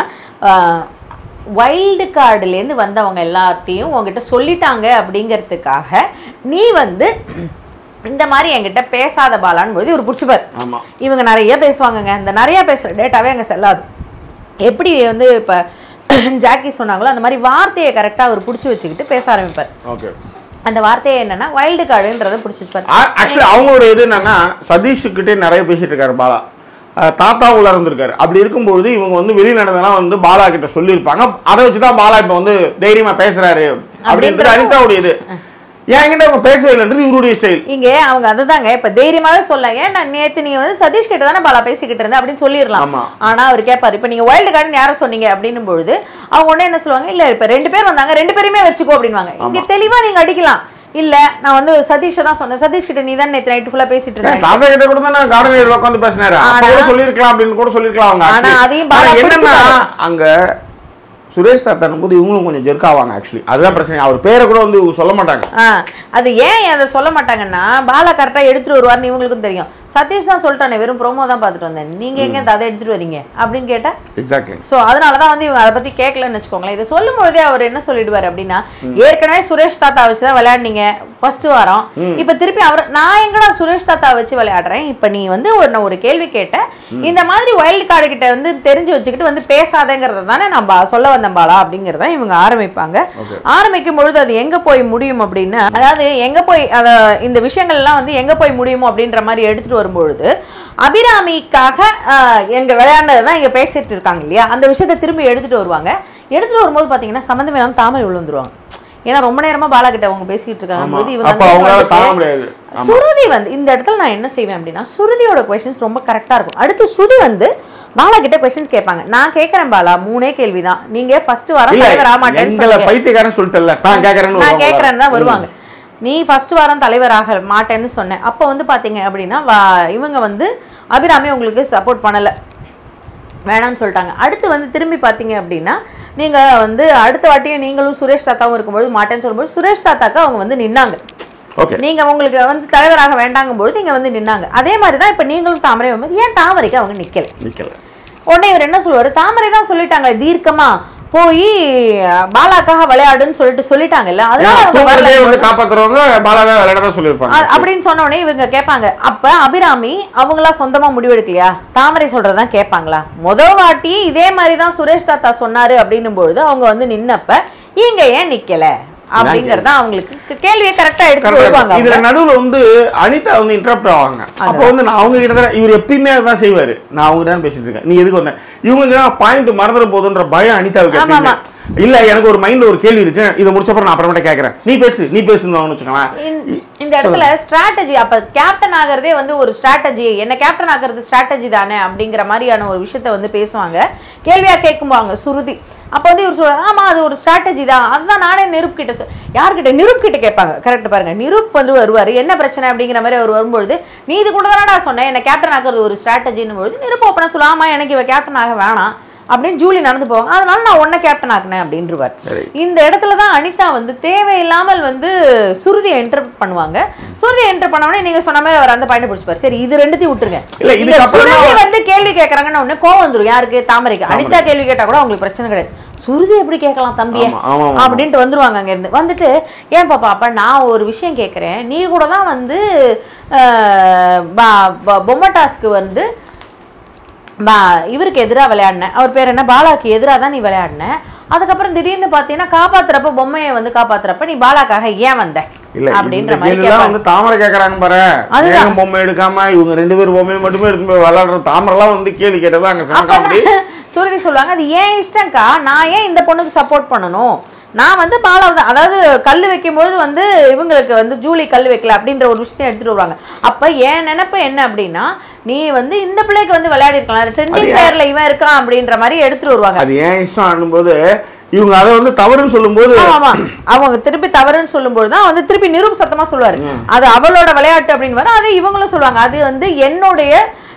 வைல்டு கார்டுலேருந்து வந்தவங்க எல்லாத்தையும் உங்ககிட்ட சொல்லிட்டாங்க அப்படிங்கிறதுக்காக நீ வந்து இந்த மாதிரி என்கிட்ட பேசாத பாலான்னு போது இவர் பிடிச்சிப்பார் ஆமா இவங்க நிறைய பேசுவாங்கங்க இந்த நிறைய பேசுற டேட்டாவே அங்கே செல்லாது எப்படி வந்து இப்போ ஜாக்கி சொன்னாங்களோ அந்த மாதிரி வார்த்தையை கரெக்டாக அவர் பிடிச்சி வச்சுக்கிட்டு பேச ஆரம்பிப்பார் ஓகே அந்த வார்த்தையை என்னன்னா வைல்டு கார்டுன்றதை பிடிச்சி வச்சுப்பார் ஆக்சுவலி அவங்களோட இது என்னன்னா சதீஷுக்கிட்டே நிறைய பேசிட்டு இருக்காரு பாலா அஹ் தாத்தா உள்ள இருந்திருக்காரு அப்படி இருக்கும்பொழுது இவங்க வந்து வெளி நடந்தெல்லாம் வந்து பாலா கிட்ட சொல்லியிருப்பாங்க அதை வச்சு தான் பாலா இப்போ வந்து தைரியமா பேசுறாரு அப்படின்றது அனிதாவுடைய இது என்கிட்ட அவங்க பேசவே இல்லைன்றது இவருடைய ஸ்டைல் இங்கே அவங்க அதுதாங்க இப்ப தைரியமாவே சொல்ல ஏன்னா நேத்து நீங்க வந்து சதீஷ் கிட்ட தானே பாலா பேசிக்கிட்டு இருந்தேன் அப்படின்னு சொல்லிடலாம் ஆமா. ஆனா அவர் கேட்பாரு இப்ப நீங்க வைல்டு கார்டன் யாரை சொன்னீங்க அப்படின்னும் பொழுது அவங்க உடனே என்ன சொல்லுவாங்க இல்ல இப்ப ரெண்டு பேர் வந்தாங்க ரெண்டு பேருமே வச்சுக்கோ அப்படின்வாங்க இங்க தெளிவா நீங்க அடிக்கலாம் இல்ல நான் வந்து சதீஷை தான் சொன்னேன் சதீஷ் கிட்ட நீ தான் நேத்து நைட்டு ஃபுல்லா பேசிட்டு இருந்தேன் தாத்தா கிட்ட கூட தான் கார்டன் உட்காந்து பேசினாரு அப்ப ஆனா- கூட சொல்லியிருக்கலாம் அப்படின்னு கூட சொல்லியிருக்கலாம் அவங்க ஆனா actually. அதையும் ஆனா பாலா என்னன்னா பிடிச்சுட்டாரு. அங்க சுரேஷ் தாத்தா போது இவங்களும் கொஞ்சம் ஜெர்க் ஆவாங்க ஆக்சுவலி அதுதான் பிரச்சனை அவர் பேரை கூட வந்து இவங்க சொல்ல மாட்டாங்க ஆ, அது ஏன் அதை சொல்ல மாட்டாங்கன்னா பாலா கரெக்டா எடுத்துட்டு வருவார்னு இவங்களுக்கும் தெரியும் சதீஷ் தான் சொல்லிட்டானே வெறும் ப்ரோமோ தான் பார்த்துட்டு வந்தேன் நீங்க எங்க இந்த அதை எடுத்துட்டு வரீங்க அப்படின்னு கேட்டா எக்ஸாக்ட்லி ஸோ அதனால தான் வந்து இவங்க அதை பத்தி கேட்கலன்னு வச்சுக்கோங்களேன் இதை சொல்லும் பொழுதே அவர் என்ன சொல்லிடுவார் அப்படின்னா ஏற்கனவே சுரேஷ் தாத்தா வச்சு தான் விளையாடுனீங்க ஃபர்ஸ்ட் வாரம் இப்போ திருப்பி அவர் நான் எங்கடா சுரேஷ் தாத்தா வச்சு விளையாடுறேன் இப்போ நீ வந்து ஒரு நான் ஒரு கேள்வி கேட்ட இந்த மாதிரி வைல்டு கார்டு கிட்ட வந்து தெரிஞ்சு வச்சுக்கிட்டு வந்து பேசாதேங்கிறத தானே நான் பா- சொல்ல வந்தேன் பாலா அப்படிங்கிறத இவங்க ஆரம்பிப்பாங்க ஆரம்பிக்கும் பொழுது அது எங்க போய் முடியும் அப்படின்னா அதாவது எங்க போய் அத இந்த விஷயங்கள்லாம் வந்து எங்க போய் முடியுமோ அப்படின்ற மாதிரி எடுத்துட்டு வரும்பொழுது அபிராமிக்காக ஆஹ், எங்க விளையாண்டதை தான் இங்க பேசிட்டு இருக்காங்க இல்லையா அந்த விஷயத்தை திரும்பி எடுத்துட்டு வருவாங்க எடுத்துட்டு வரும்போது பாத்தீங்கன்னா சம்மந்தமே இல்லாம தாமரை உள்ள வந்துருவாங்க ஏன்னா ரொம்ப நேரமா பாலா கிட்ட அவங்க பேசிட்டு இருக்காங்க ஆமா. போது இவங்க அப்ப அந்த இடத்துல அவங்களால வந்துட்டு, தாங்க முடியாது. ஆமா. சுருதி வந்து இந்த இடத்துல நான் என்ன செய்வேன் அப்படின்னா சுருதியோட கொஸ்டின்ஸ் ரொம்ப கரெக்டா இருக்கும் அடுத்து ஸ்ருதி வந்து பாலா கிட்ட கொஸ்டின்ஸ் கேட்பாங்க நான் கேட்கறேன் பாலா மூணே கேள்விதான் நீங்க ஃபர்ஸ்ட் வர இல்ல தலைவர் ஆமாட்டேன்னு எங்களை சொன்னீங்க. பைத்தியக்காரன் சொல்லிட்டல நான் கேக்குறேன்னு நான் வருவாங்க கேட்கறேன்னு தான் வருவாங்க நீ ஃபர்ஸ்ட் வாரம் தலைவராக மாட்டேன்னு சொன்னேன் அப்போ வந்து பாத்தீங்க அப்படின்னா வா- இவங்க வந்து அபிராமி உங்களுக்கு சப்போர்ட் பண்ணல வேணாம்னு சொல்லிட்டாங்க அடுத்து வந்து திரும்பி பார்த்தீங்க அப்படின்னா நீங்க வந்து அடுத்த வாட்டியும் நீங்களும் சுரேஷ் தாத்தாவும் இருக்கும்போது மாட்டேன்னு சொல்லும்போது சுரேஷ் தாத்தாக்கு அவங்க வந்து நின்னாங்க ஓகே நீங்க உங்களுக்கு வந்து தலைவராக வேண்டாங்கும் பொழுது இங்க வந்து நின்னாங்க அதே மாதிரி தான் இப்போ நீங்களும் தாமரை வரும்போது ஏன் தாமரைக்கு அவங்க நிக்கல நிக்கல உடனே இவர் என்ன சொல்லுவாரு தாமரை தான் சொல்லிட்டாங்க தீர்க்கமா போய் பாலாக்காக விளையாடுன்னு சொல்லிட்டு சொல்லிட்டாங்கல்ல அதனால அவங்க தூங்குறதே வரல வந்து காப்பாத்துறவங்க பாலாதான் விளையாட சொல்லியிருப்பாங்க அ- அப்படின்னு சொன்ன உடனே இவங்க கேட்பாங்க அப்ப அபிராமி அவங்களா சொந்தமா முடிவெடுக்கலையா தாமரை சொல்றதான் கேட்பாங்களா முத வாட்டி இதே மாதிரி தான் சுரேஷ் தாத்தா சொன்னாரு அப்படின்னும் பொழுது அவங்க வந்து நின்னப்ப இங்க ஏன் நிக்கல அப்படிங்கறத அவங்களுக்கு க- கேள்வியை கரெக்டா எடுத்து வருவாங்க இதுல அவங்க. நடுவுல வந்து அனிதா வந்து இன்டரப்ட் ஆவாங்க அப்போ வந்து நான் அவங்க கிட்ட தான் இவர் எப்பயுமே அதான் செய்வாரு நான் அவங்க தான் பேசிட்டு இருக்கேன் நீ எதுக்கு வந்தேன் இவங்க பாயிண்ட் மறந்துட போதுன்ற பயம் அனிதாவுக்கு ஆமா, எப்பயுமே இல்ல எனக்கு ஒரு மைண்ட்ல ஒரு கேள்வி இருக்கு இதை முடிச்சப்பறம் நான் அப்புறமேட்ட கேட்கறேன் நீ பேசு நீ பேசுன்னு வச்சுக்கலாம் இந்த- இந்த இடத்துல ஸ்ட்ராட்டஜி அப்ப கேப்டன் ஆகிறதே வந்து ஒரு ஸ்ட்ராட்டஜி என்ன கேப்டன் ஆகிறது ஸ்ட்ராட்டஜி தானே அப்படிங்கிற மாதிரியான ஒரு விஷயத்த வந்து பேசுவாங்க கேள்வியா கேட்குவாங்க சுருதி அப்ப வந்து இவர் சொல்றாரு ஆமா அது ஒரு ஸ்ட்ராட்டஜி தான் அதுதான் நானே நிருப் கிட்ட சொ- யார்கிட்ட நிருப் கிட்ட கேட்பாங்க கரெக்ட் பாருங்க நிருப் வந்து வருவாரு என்ன பிரச்சனை அப்படிங்கிற மாதிரி அவர் வரும்பொழுது நீ இது கூட தானே நான் சொன்னேன் என்ன கேப்டன் ஆக்குறது ஒரு ஸ்ட்ராட்டஜின்னு பொழுது நிருப் ஓப்பனா சொல்லுவா ஆமா எனக்கு இவ கேப்டன் ஆக வேணாம் அப்படின்னு ஜூலி நடந்து போவாங்க அதனால நான் உன்னை கேப்டன் ஆக்குனேன் அப்படின்றவார் சரி. இந்த இடத்துல தான் அனிதா வந்து தேவையில்லாமல் வந்து சுருதியை என்டர் பண்ணுவாங்க சுருதியை என்டர் பண்ண உடனே நீங்க சொன்ன மாதிரி அவர் அந்த பாயிண்ட் பிடிச்சிப்பாரு சரி இது ரெண்டுத்தையும் விட்டுருங்க இல்ல, இதுக்கு இங்க அப்புறம் சுருதி தான் வந்து கேள்வி கேட்கறாங்கன்னு உடனே கோவம் வந்துரும் யாருக்கு தாமரைக்கு அனிதா கேள்வி கேட்டா கூட உங்களுக்கு பிரச்சனை கிடையாது சுருதி எப்படி கேட்கலாம் தம்பியே ஆமா, ஆமா, ஆமா. அப்படின்ட்டு வந்துருவாங்க அங்கேருந்து வந்துட்டு ஏன் பாப்பா அப்ப நான் ஒரு விஷயம் கேட்குறேன் நீ கூட தான் வந்து அஹ், ப- ப- பொம்மை டாஸ்க்கு வந்து பா இவருக்கு எதிராக விளையாடினேன் அவர் பேர் என்ன பாலாக்கு எதிராக தான் நீ விளையாடின அதுக்கப்புறம் திடீர்னு பார்த்தீங்கன்னா காப்பாத்துறப்ப பொம்மையை வந்து காப்பாத்துறப்ப நீ பாலாக்காக ஏன் வந்த இல்ல அப்படின்ற இந்த மாதிரி கேள்விலாம் கேட்பாங்க வந்து தாமரை கேக்குறாங்க பாரு அதுதான். மேகம் பொம்மை எடுக்காம இவங்க ரெண்டு பேரும் பொம்மையை மட்டுமே எடுத்து போய் விளையாடுற தாமரைலாம் வந்து கேள்வி கேட்டதா அங்க செம காமெடி சுருதி சொல்லுவாங்க அது ஏன் இஷ்டம்க்கா நான் ஏன் இந்த பொண்ணுக்கு சப்போர்ட் பண்ணணும் நான் வந்து பாலாவை தான் அதாவது கல் வைக்கும்பொழுது வந்து இவங்களுக்கு வந்து ஜூலி கல் வைக்கல அப்படின்ற ஒரு விஷயத்தை எடுத்துட்டு வருவாங்க அப்ப என் நினைப்பு என்ன அப்படின்னா நீ வந்து இந்த பிள்ளைக்கு வந்து விளையாடி இருக்கலாம் ட்ரெண்டிங் பிளேயர்ல இவன் இருக்கான் அப்படின்ற மாதிரி எடுத்துட்டு வருவாங்க அது ஏன் இஷ்டம் ஆடும்போது இவங்க அதை வந்து தவறுன்னு சொல்லும்போது ஆமா அவங்க திருப்பி தவறுன்னு சொல்லும்போது தான் வந்து திருப்பி நிரூப் சத்தமா சொல்லுவாரு அது அவளோட விளையாட்டு அப்படின்னு வரும் அது இவங்களும் சொல்லுவாங்க அது வந்து என்னுடைய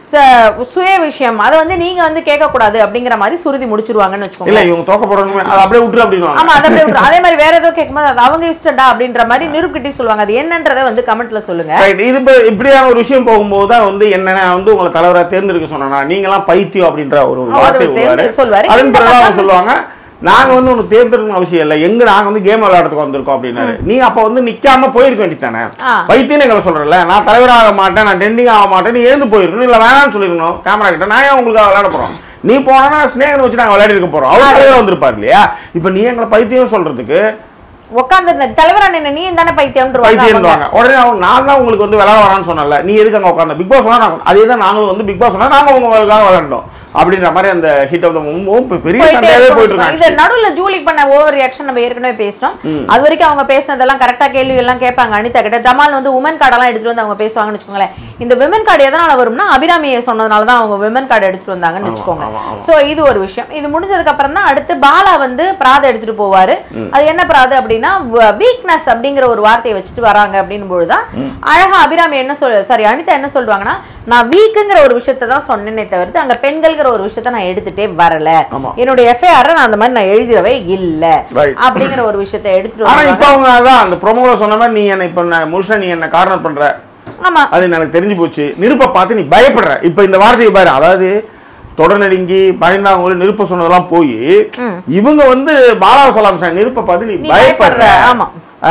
ச- சுய விஷயம் அதை வந்து நீங்க வந்து கேட்க கூடாது அப்படிங்கிற மாதிரி சுருதி முடிச்சிருவாங்கன்னு வச்சுக்கோங்க இல்ல இவங்க தோக்க போறவங்க அதை அப்படியே விட்டுரு அப்படின்னு ஆமா அதை அப்படியே விட்டுரு. அதே மாதிரி வேற ஏதோ கேட்கும்போது அது அவங்க இஷ்டம்டா அப்படின்ற மாதிரி நிரூப்கிட்டே சொல்லுவாங்க அது என்னன்றதை வந்து கமெண்ட்ல சொல்லுங்க ரைட் இது இப்ப இப்படியான ஒரு விஷயம் போகும்போது தான் வந்து என்ன நான் வந்து உங்களை தலைவரா தேர்ந்தெடுக்க சொன்னா நீங்களாம் பைத்தியம் அப்படின்ற ஒரு அவர் வார்த்தை தேர்ந்து விடுவாரு சொல்வாரு. அதன் இந்த பிறகு அவங்க பக்கம் சொல்லுவாங்க நாங்க வந்து ஒன்று தேர்ந்தெடுக்கணும் அவசியம் இல்லை எங்க நாங்க வந்து கேம் விளையாடுறதுக்கு வந்திருக்கோம் அப்படின்னாரு நீ அப்ப வந்து நிக்காம போயிருக்க வேண்டியதானே ஆ. பைத்தியம் எங்களை சொல்றல நான் தலைவராக மாட்டேன் நான் ட்ரெண்டிங் ஆக மாட்டேன் நீ எழுந்து போயிருக்கணும் இல்ல வேணாம்னு சொல்லிருக்கணும் கேமரா கிட்ட நான் ஏன் உங்களுக்கு விளையாட போறோம் நீ போனா ஸ்னேகன் வச்சு நாங்க விளையாடி இருக்க போறோம் அவர் தலைவரா வந்திருப்பார் இல்லையா இப்ப நீ எங்களை பைத்தியம் சொல்றதுக்கு உட்காந்துருந்த தலைவரா நின்று நீ தானே பைத்தியம் பைத்தியம்வாங்க உடனே அவங்க நான் தான் உங்களுக்கு வந்து விளையாட வரான்னு சொன்னல நீ எதுக்கு அங்கே உட்காந்த பிக் பாஸ் சொன்னா நாங்க அதே தான் நாங்களும் வந்து பிக் பாஸ் சொன்னா நாங்க உங்களுக்காக விளையாண்டோம் அப்படின்ற மாதிரி அந்த ஹிட் ஆஃப் த மூவும் பெரிய சண்டையாவே போயிட்டு இது இருக்காங்க நடுவுல ஜூலி பண்ண ஓவர் ரியாக்ஷன் நம்ம ஏற்கனவே பேசினோம் அது வரைக்கும் அவங்க பேசினதெல்லாம் கரெக்டா கேள்வி எல்லாம் கேட்பாங்க அனிதா கிட்ட ஜமால் வந்து உமன் கார்டெல்லாம் எடுத்துட்டு வந்து அவங்க பேசுவாங்கன்னு வச்சுக்கோங்களேன் இந்த விமன் கார்டு எதனால வரும்னா அபிராமியை சொன்னதுனால தான் அவங்க விமன் கார்டு எடுத்துட்டு வந்தாங்கன்னு வச்சுக்கோங்க ஆமா, ஆமா. சோ இது ஒரு விஷயம் இது முடிஞ்சதுக்கு அப்புறம் தான் அடுத்து பாலா வந்து பிராத எடுத்துட்டு போவாரு அது என்ன பிராது அப்படின்னா வீக்னஸ் அப்படிங்கிற ஒரு வார்த்தையை வச்சுட்டு வராங்க அப்படின்னு பொழுதுதான் அழகா அபிராமி என்ன சொல் சாரி அனிதா என்ன சொல்லுவாங்கன்னா நான் வீக்குங்கிற ஒரு விஷயத்தை தான் சொன்னேனே தவிர்த்து அங்க பெண்கள்ங்கிற ஒரு விஷயத்த நான் எடுத்துட்டே வரல ஆமா. என்னுடைய எஃப்ஐஆர் நான் அந்த மாதிரி நான் எழுதிடவே இல்ல Right. அப்படிங்கிற ஒரு விஷயத்தை எடுத்துட்டு ஆனா வருவாங்க இப்ப அவங்க அதான் அந்த ப்ரொமோல சொன்ன மாதிரி நீ என்ன இப்ப நான் முழுசா நீ என்ன கார்னர் பண்ற ஆமா அது எனக்கு தெரிஞ்சு போச்சு நிருப்ப பார்த்து நீ பயப்படுற இப்ப இந்த வார்த்தையை பாரு அதாவது தொடர் நடுங்கி பயந்தாங்க நிருப்ப சொன்னதெல்லாம் போய் இவங்க வந்து பாலா சொல்லாம் சார் நிருப்ப பார்த்து நீ நீ பயப்படுற பயப்படுற, ஆமா.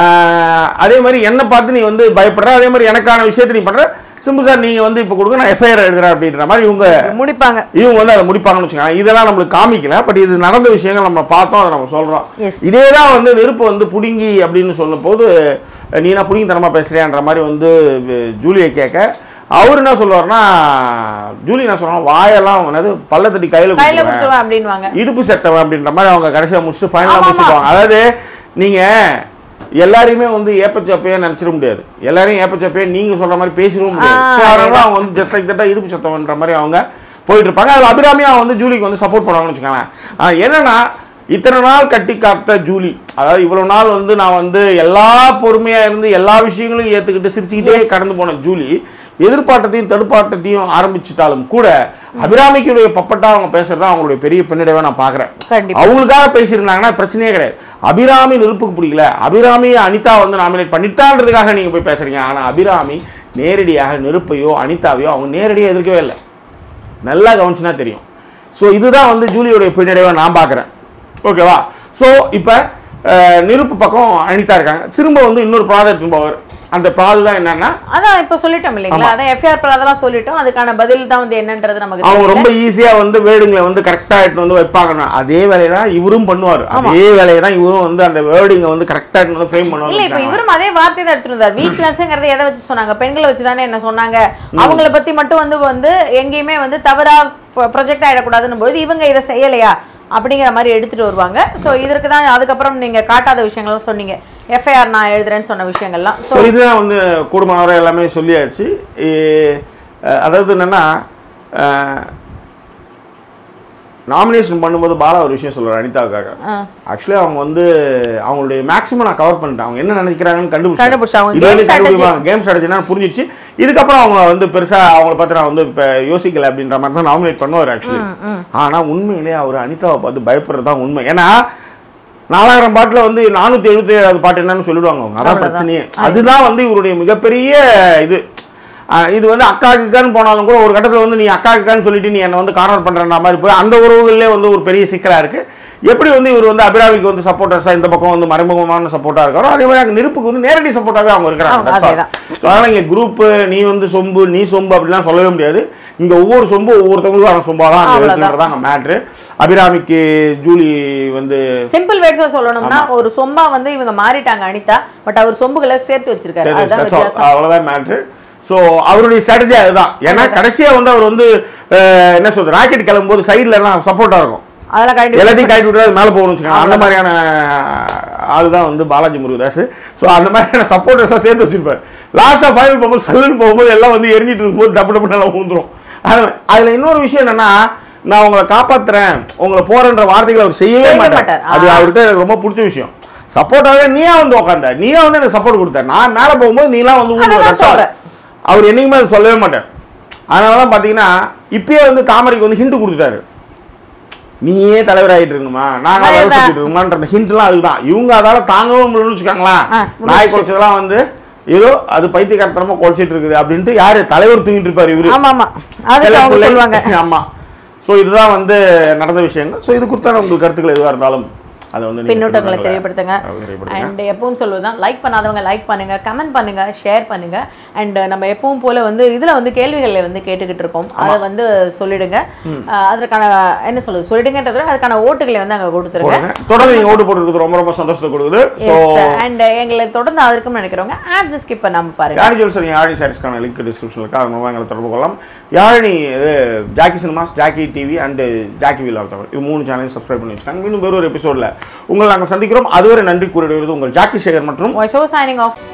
ஆஹ் அதே மாதிரி என்ன பார்த்து நீ வந்து பயப்படுற அதே மாதிரி எனக்கான விஷயத்தை நீ பண்ற சிம்பு சார் நீங்க வந்து இப்ப கொடுங்க நான் எஃப்ஐஆர் எழுதுறேன் அப்படின்ற மாதிரி இவங்க முடிப்பாங்க இவங்க வந்து அதை முடிப்பாங்கன்னு வச்சுக்கோங்க இதெல்லாம் நம்மளுக்கு காமிக்கல பட் இது நடந்த விஷயங்கள் நம்ம பார்த்தோம் அதை நம்ம சொல்றோம் Yes. இதே தான் வந்து நெருப்பு வந்து புடுங்கி அப்படின்னு சொல்லும் போது நீ நான் புடுங்கி தனமா பேசுறியான்ற மாதிரி வந்து அஹ், ஜூலியை கேட்க அவர் என்ன சொல்லுவார்னா ஜூலி என்ன சொல்றாங்க வாயெல்லாம் என்னது பல்ல தட்டி கையில கையில கொடுத்துருவேன் கொடுத்துருவேன் அப்படின்வாங்க இடுப்பு செத்தவன் அப்படின்ற மாதிரி அவங்க கடைசியா முடிச்சுட்டு ஆமா, ஃபைனலாக ஆமா. முடிச்சுக்குவாங்க அதாவது நீங்க எல்லாரையுமே வந்து ஏப்பச்சப்பையே நினைச்சிட முடியாது எல்லாரையும் ஏப்பச்சப்பையே நீங்க சொல்ற மாதிரி பேசிடவும் முடியாது ஆ, ஸோ அதனால அவங்க வந்து ஜஸ்ட் லைக் தட்டா இடுப்பு சத்தவன்ற மாதிரி அவங்க போயிட்டு இருப்பாங்க அதில் அபிராமியா வந்து ஜூலிக்கு வந்து சப்போர்ட் பண்ணுவாங்கன்னு வச்சுக்கோங்களேன் ஆனா என்னன்னா இத்தனை நாள் கட்டி காத்த ஜூலி அதாவது இவ்வளவு நாள் வந்து நான் வந்து எல்லா பொறுமையா இருந்து எல்லா விஷயங்களையும் ஏத்துக்கிட்டு சிரிச்சுக்கிட்டே கடந்து போன ஜூலி எதிர்பார்ட்டத்தையும் தடுப்பாட்டத்தையும் ஆரம்பிச்சிட்டாலும் கூட அபிராமிக்குடைய பப்பட்டா அவங்க பேசுறதா அவங்களுடைய பெரிய பின்னடைவை நான் பார்க்குறேன் கண்டிப்பா அவங்களுக்காக பேசியிருந்தாங்கன்னா பிரச்சனையே கிடையாது அபிராமி நெருப்புக்கு பிடிக்கல அபிராமி அனிதா வந்து நாமினேட் பண்ணிட்டான்றதுக்காக நீங்க போய் பேசுறீங்க ஆனா அபிராமி நேரடியாக நெருப்பையோ அனிதாவையோ அவங்க நேரடியாக எதிர்க்கவே இல்லை நல்லா கவனிச்சுனா தெரியும் ஸோ இதுதான் வந்து ஜூலியோடைய பின்னடைவை நான் பார்க்குறேன் ஓகேவா ஸோ இப்போ நெருப்பு பக்கம் அனிதா இருக்காங்க திரும்ப வந்து இன்னொரு ப்ராஜெக்ட் போவார் அந்த ப்ராஜெக்ட் தான் என்னன்னா அதான் இப்ப சொல்லிட்டோம் இல்லைங்களா அதான் எஃப்ஐஆர் அதெல்லாம் சொல்லிட்டோம் அதுக்கான பதில் தான் வந்து என்னன்றது நமக்கு அவங்க தெரியல. ரொம்ப ஈஸியா வந்து வேர்டுங்களை வந்து கரெக்டா எடுத்து வந்து வைப்பாங்க அதே வேலையை தான் இவரும் பண்ணுவார் அதே வேலையை தான் இவரும் வந்து அந்த வேர்டிங்கை வந்து கரெக்டா எடுத்து வந்து ஃப்ரேம் இல்ல இப்ப பண்ணுவாங்க இவரும் அதே வார்த்தை தான் எடுத்துட்டு வந்தார் வீக்னஸ்ங்கிறத எதை வச்சு சொன்னாங்க பெண்களை வச்சு தானே என்ன சொன்னாங்க அவங்கள பத்தி மட்டும் வந்து வந்து எங்கேயுமே வந்து தவறா ப்ரொஜெக்ட் ஆயிடக்கூடாதுன்னு போது இவங்க இதை செய்யலையா அப்படிங்கிற மாதிரி எடுத்துட்டு வருவாங்க சோ இதற்கு தான் அதுக்கப்புறம் நீங்க காட்டாத விஷயங்கள்லாம் சொன்னீங்க எஃப்ஐஆர் நான் எழுதுறேன்னு சொன்ன விஷயங்கள்லாம் ஸோ இதுதான் வந்து கூடுமானவரை எல்லாமே சொல்லியாச்சு ஏ- அஹ் அதாவது என்னன்னா நாமினேஷன் பண்ணும்போது பாலா ஒரு விஷயம் சொல்றாரு அனிதாவுக்காக ஆக்சுவலி அவங்க வந்து அவங்களுடைய மேக்ஸிமம் நான் கவர் பண்ணிட்டேன் அவங்க என்ன நினைக்கிறாங்கன்னு கண்டுபிடிச்சு, அவங்க இது வந்து game strategy. கண்டுபிடிப்பாங்க கேம் ஸ்ட்ராட்டஜினா புரிஞ்சிச்சு இதுக்கப்புறம் அவங்க வந்து பெருசா அவங்கள பார்த்து நான் வந்து இப்போ யோசிக்கல அப்படின்ற மாதிரி தான் நாமினேட் பண்ணுவார் ஆக்சுவலி ஆனா உண்மையிலேயே அவர் அனிதாவை பார்த்து பயப்படுறது தான் உண்மை ஏன்னா நாலாயிரம் பாட்டுல வந்து நானூத்தி எழுபத்தி ஏழாவது பாட்டு என்னன்னு சொல்லிடுவாங்க அவங்க அதான் பிரச்சனையே அதுதான் வந்து இவருடைய மிகப்பெரிய இது ஆஹ் இது வந்து அக்காக்குக்கான்னு போனாலும் கூட ஒரு கட்டத்தில் வந்து நீ அக்காக்குக்கான்னு சொல்லிட்டு நீ என்னை வந்து கார்னர் பண்ணுற மாதிரி போய் அந்த உறவுகளிலே வந்து ஒரு பெரிய சிக்கலாக இருக்குது எப்படி வந்து இவர் வந்து அபிராமிக்கு வந்து சப்போர்ட்டர்ஸாக இந்த பக்கம் வந்து மறைமுகமான சப்போர்ட்டாக இருக்காரோ அதே மாதிரி அங்கே நெருப்புக்கு வந்து நேரடி சப்போர்ட்டாகவே அவங்க அவங்க இருக்கிறாங்க அதேதான். ஸோ அதனால் இங்கே குரூப்பு நீ வந்து சொம்பு நீ சொம்பு அப்படிலாம் சொல்லவே முடியாது இங்கே ஒவ்வொரு சொம்பு ஒவ்வொருத்தவங்களுக்கும் அவன் சொம்பாக தான் அங்கே அவ்வளவுதான். இருக்குன்றதான் அங்கே மேட்ரு அபிராமிக்கு ஜூலி வந்து சிம்பிள் வேர்ட்ஸ்ல சொல்லணும்னா ஒரு சொம்பா வந்து இவங்க மாறிட்டாங்க அனிதா பட் அவர் சொம்புகளை சேர்த்து வச்சிருக்காரு சரி அதுதான் that's all. வித்தியாசம் அவ்வளவுதான் மேட்ரு ஸோ அவருடைய ஸ்ட்ராட்டஜி அதுதான் ஏன்னா கடைசியா வந்து அவர் வந்து அஹ், என்ன சொல்றது ராக்கெட் கிளம்பும்போது சைடுல எல்லாம் சப்போர்ட்டா இருக்கும் அதெல்லாம் கண்டிப்பா எல்லாத்தையும் கட்டி விட்டு அது மேலே போகணும்னு வச்சுக்கோங்க அந்த மாதிரியான ஆள் தான் வந்து பாலாஜி முருகதாஸ் ஸோ அந்த மாதிரியான சப்போர்ட்டர்ஸாக சேர்த்து வச்சிருப்பார் லாஸ்ட்டாக ஃபைனல் போகும்போது சல்லுன்னு போகும்போது எல்லாம் வந்து எரிஞ்சிட்டு இருக்கும்போது டப்பு டப்பு நல்லா ஊந்துரும் அதில் அதில் இன்னொரு விஷயம் என்னன்னா நான் உங்களை காப்பாத்துறேன் உங்களை போறேன்ற வார்த்தைகளை அவர் செய்யவே செய்ய மாட்டார் மாட்டார். அது ஆ. அவர்கிட்ட எனக்கு ரொம்ப பிடிச்ச விஷயம் சப்போர்ட்டாகவே நீயா வந்து உட்காந்த நீயா வந்து எனக்கு சப்போர்ட் கொடுத்த நான் மேலே போகும்போது நீலாம் வந்து ஊந்து அதான் that's all. சொல்றேன். அவர் என்னைக்குமே அதை சொல்லவே மாட்டார் அதனால தான் பார்த்தீங்கன்னா இப்பயே வந்து தாமரைக்கு வந்து ஹிண்ட் கொடுத்துட்டாரு நீயே தலைவர் ஆகிட்டு இருக்கணுமா நாங்க அதேதான். வேலை செஞ்சுட்டு இருக்கணுமான்ற ஹிண்ட்லாம் அதுதான் இவங்க அதால தாங்கவும் முடியலன்னு வச்சுக்காங்களேன் ஆ, முடிஞ்சுச்சு. நாய் குலைச்சதெல்லாம் வந்து ஏதோ அது பைத்தியக்காரத்தனமா குலைச்சிட்டு இருக்குது அப்படின்ட்டு யாரு தலைவர் தூங்கிட்டு இருப்பாரு இவரு ஆமா ஆமா அதுக்கு அவங்க பிள்ளை. சொல்லுவாங்க ஆமா ஸோ இதுதான் வந்து நடந்த விஷயங்கள் ஸோ இது குறித்தான உங்களுக்கு கருத்துக்கள் எதுவாக இருந்தாலும் அதை வந்து நீங்க பின்னூட்டங்களை பின்னூட்டங்களை தெரியப்படுத்துங்க தெரியப்படுத்துங்க அண்ட் எப்பவும் சொல்லுவதுதான் லைக் பண்ணாதவங்க லைக் பண்ணுங்க கமெண்ட் பண்ணுங்க ஷேர் பண்ணுங்க அண்ட் நம்ம எப்பவும் போல வந்து இதுல வந்து கேள்விகளை வந்து கேட்டுக்கிட்டு இருக்கோம் அதை வந்து சொல்லிடுங்க அஹ் அதற்கான என்ன சொல்றது சொல்லிடுங்கன்றத விட அதுக்கான ஓட்டுகளை வந்து அங்க கொடுத்துருங்க போடுங்க தொடர்ந்து நீங்க ஓட்டு போட்டுருக்கிறது ரொம்ப ரொம்ப சந்தோஷத்தை கொடுக்குது ஸோ அண்ட் எங்களை தொடர்ந்து அதற்கும் நினைக்கிறவங்க ஆட்ஸ் ஸ்கிப் பண்ணாம பாருங்க யாழி ஜுவல்ஸ் யாழி சாரீஸ்க்கான லிங்க் டிஸ்கிரிப்ஷனில் இருக்குது அது மூலமாக எங்களை தொடர்பு கொள்ளலாம் யாழினி இது Jackie Cinemas Jackie TV and Jackie விலால் தமிழ் இது மூணு சேனலையும் சப்ஸ்கிரைப் பண்ணி வச்சுக்காங்க மீண்டும் வேறு ஒரு எபிசோடில் உங்களை நாங்கள் சந்திக்கிறோம் அதுவரை நன்றி கூறிடுவது உங்கள் ஜாக்கி சேகர் மற்றும் ஷோ சைனிங் ஆஃப்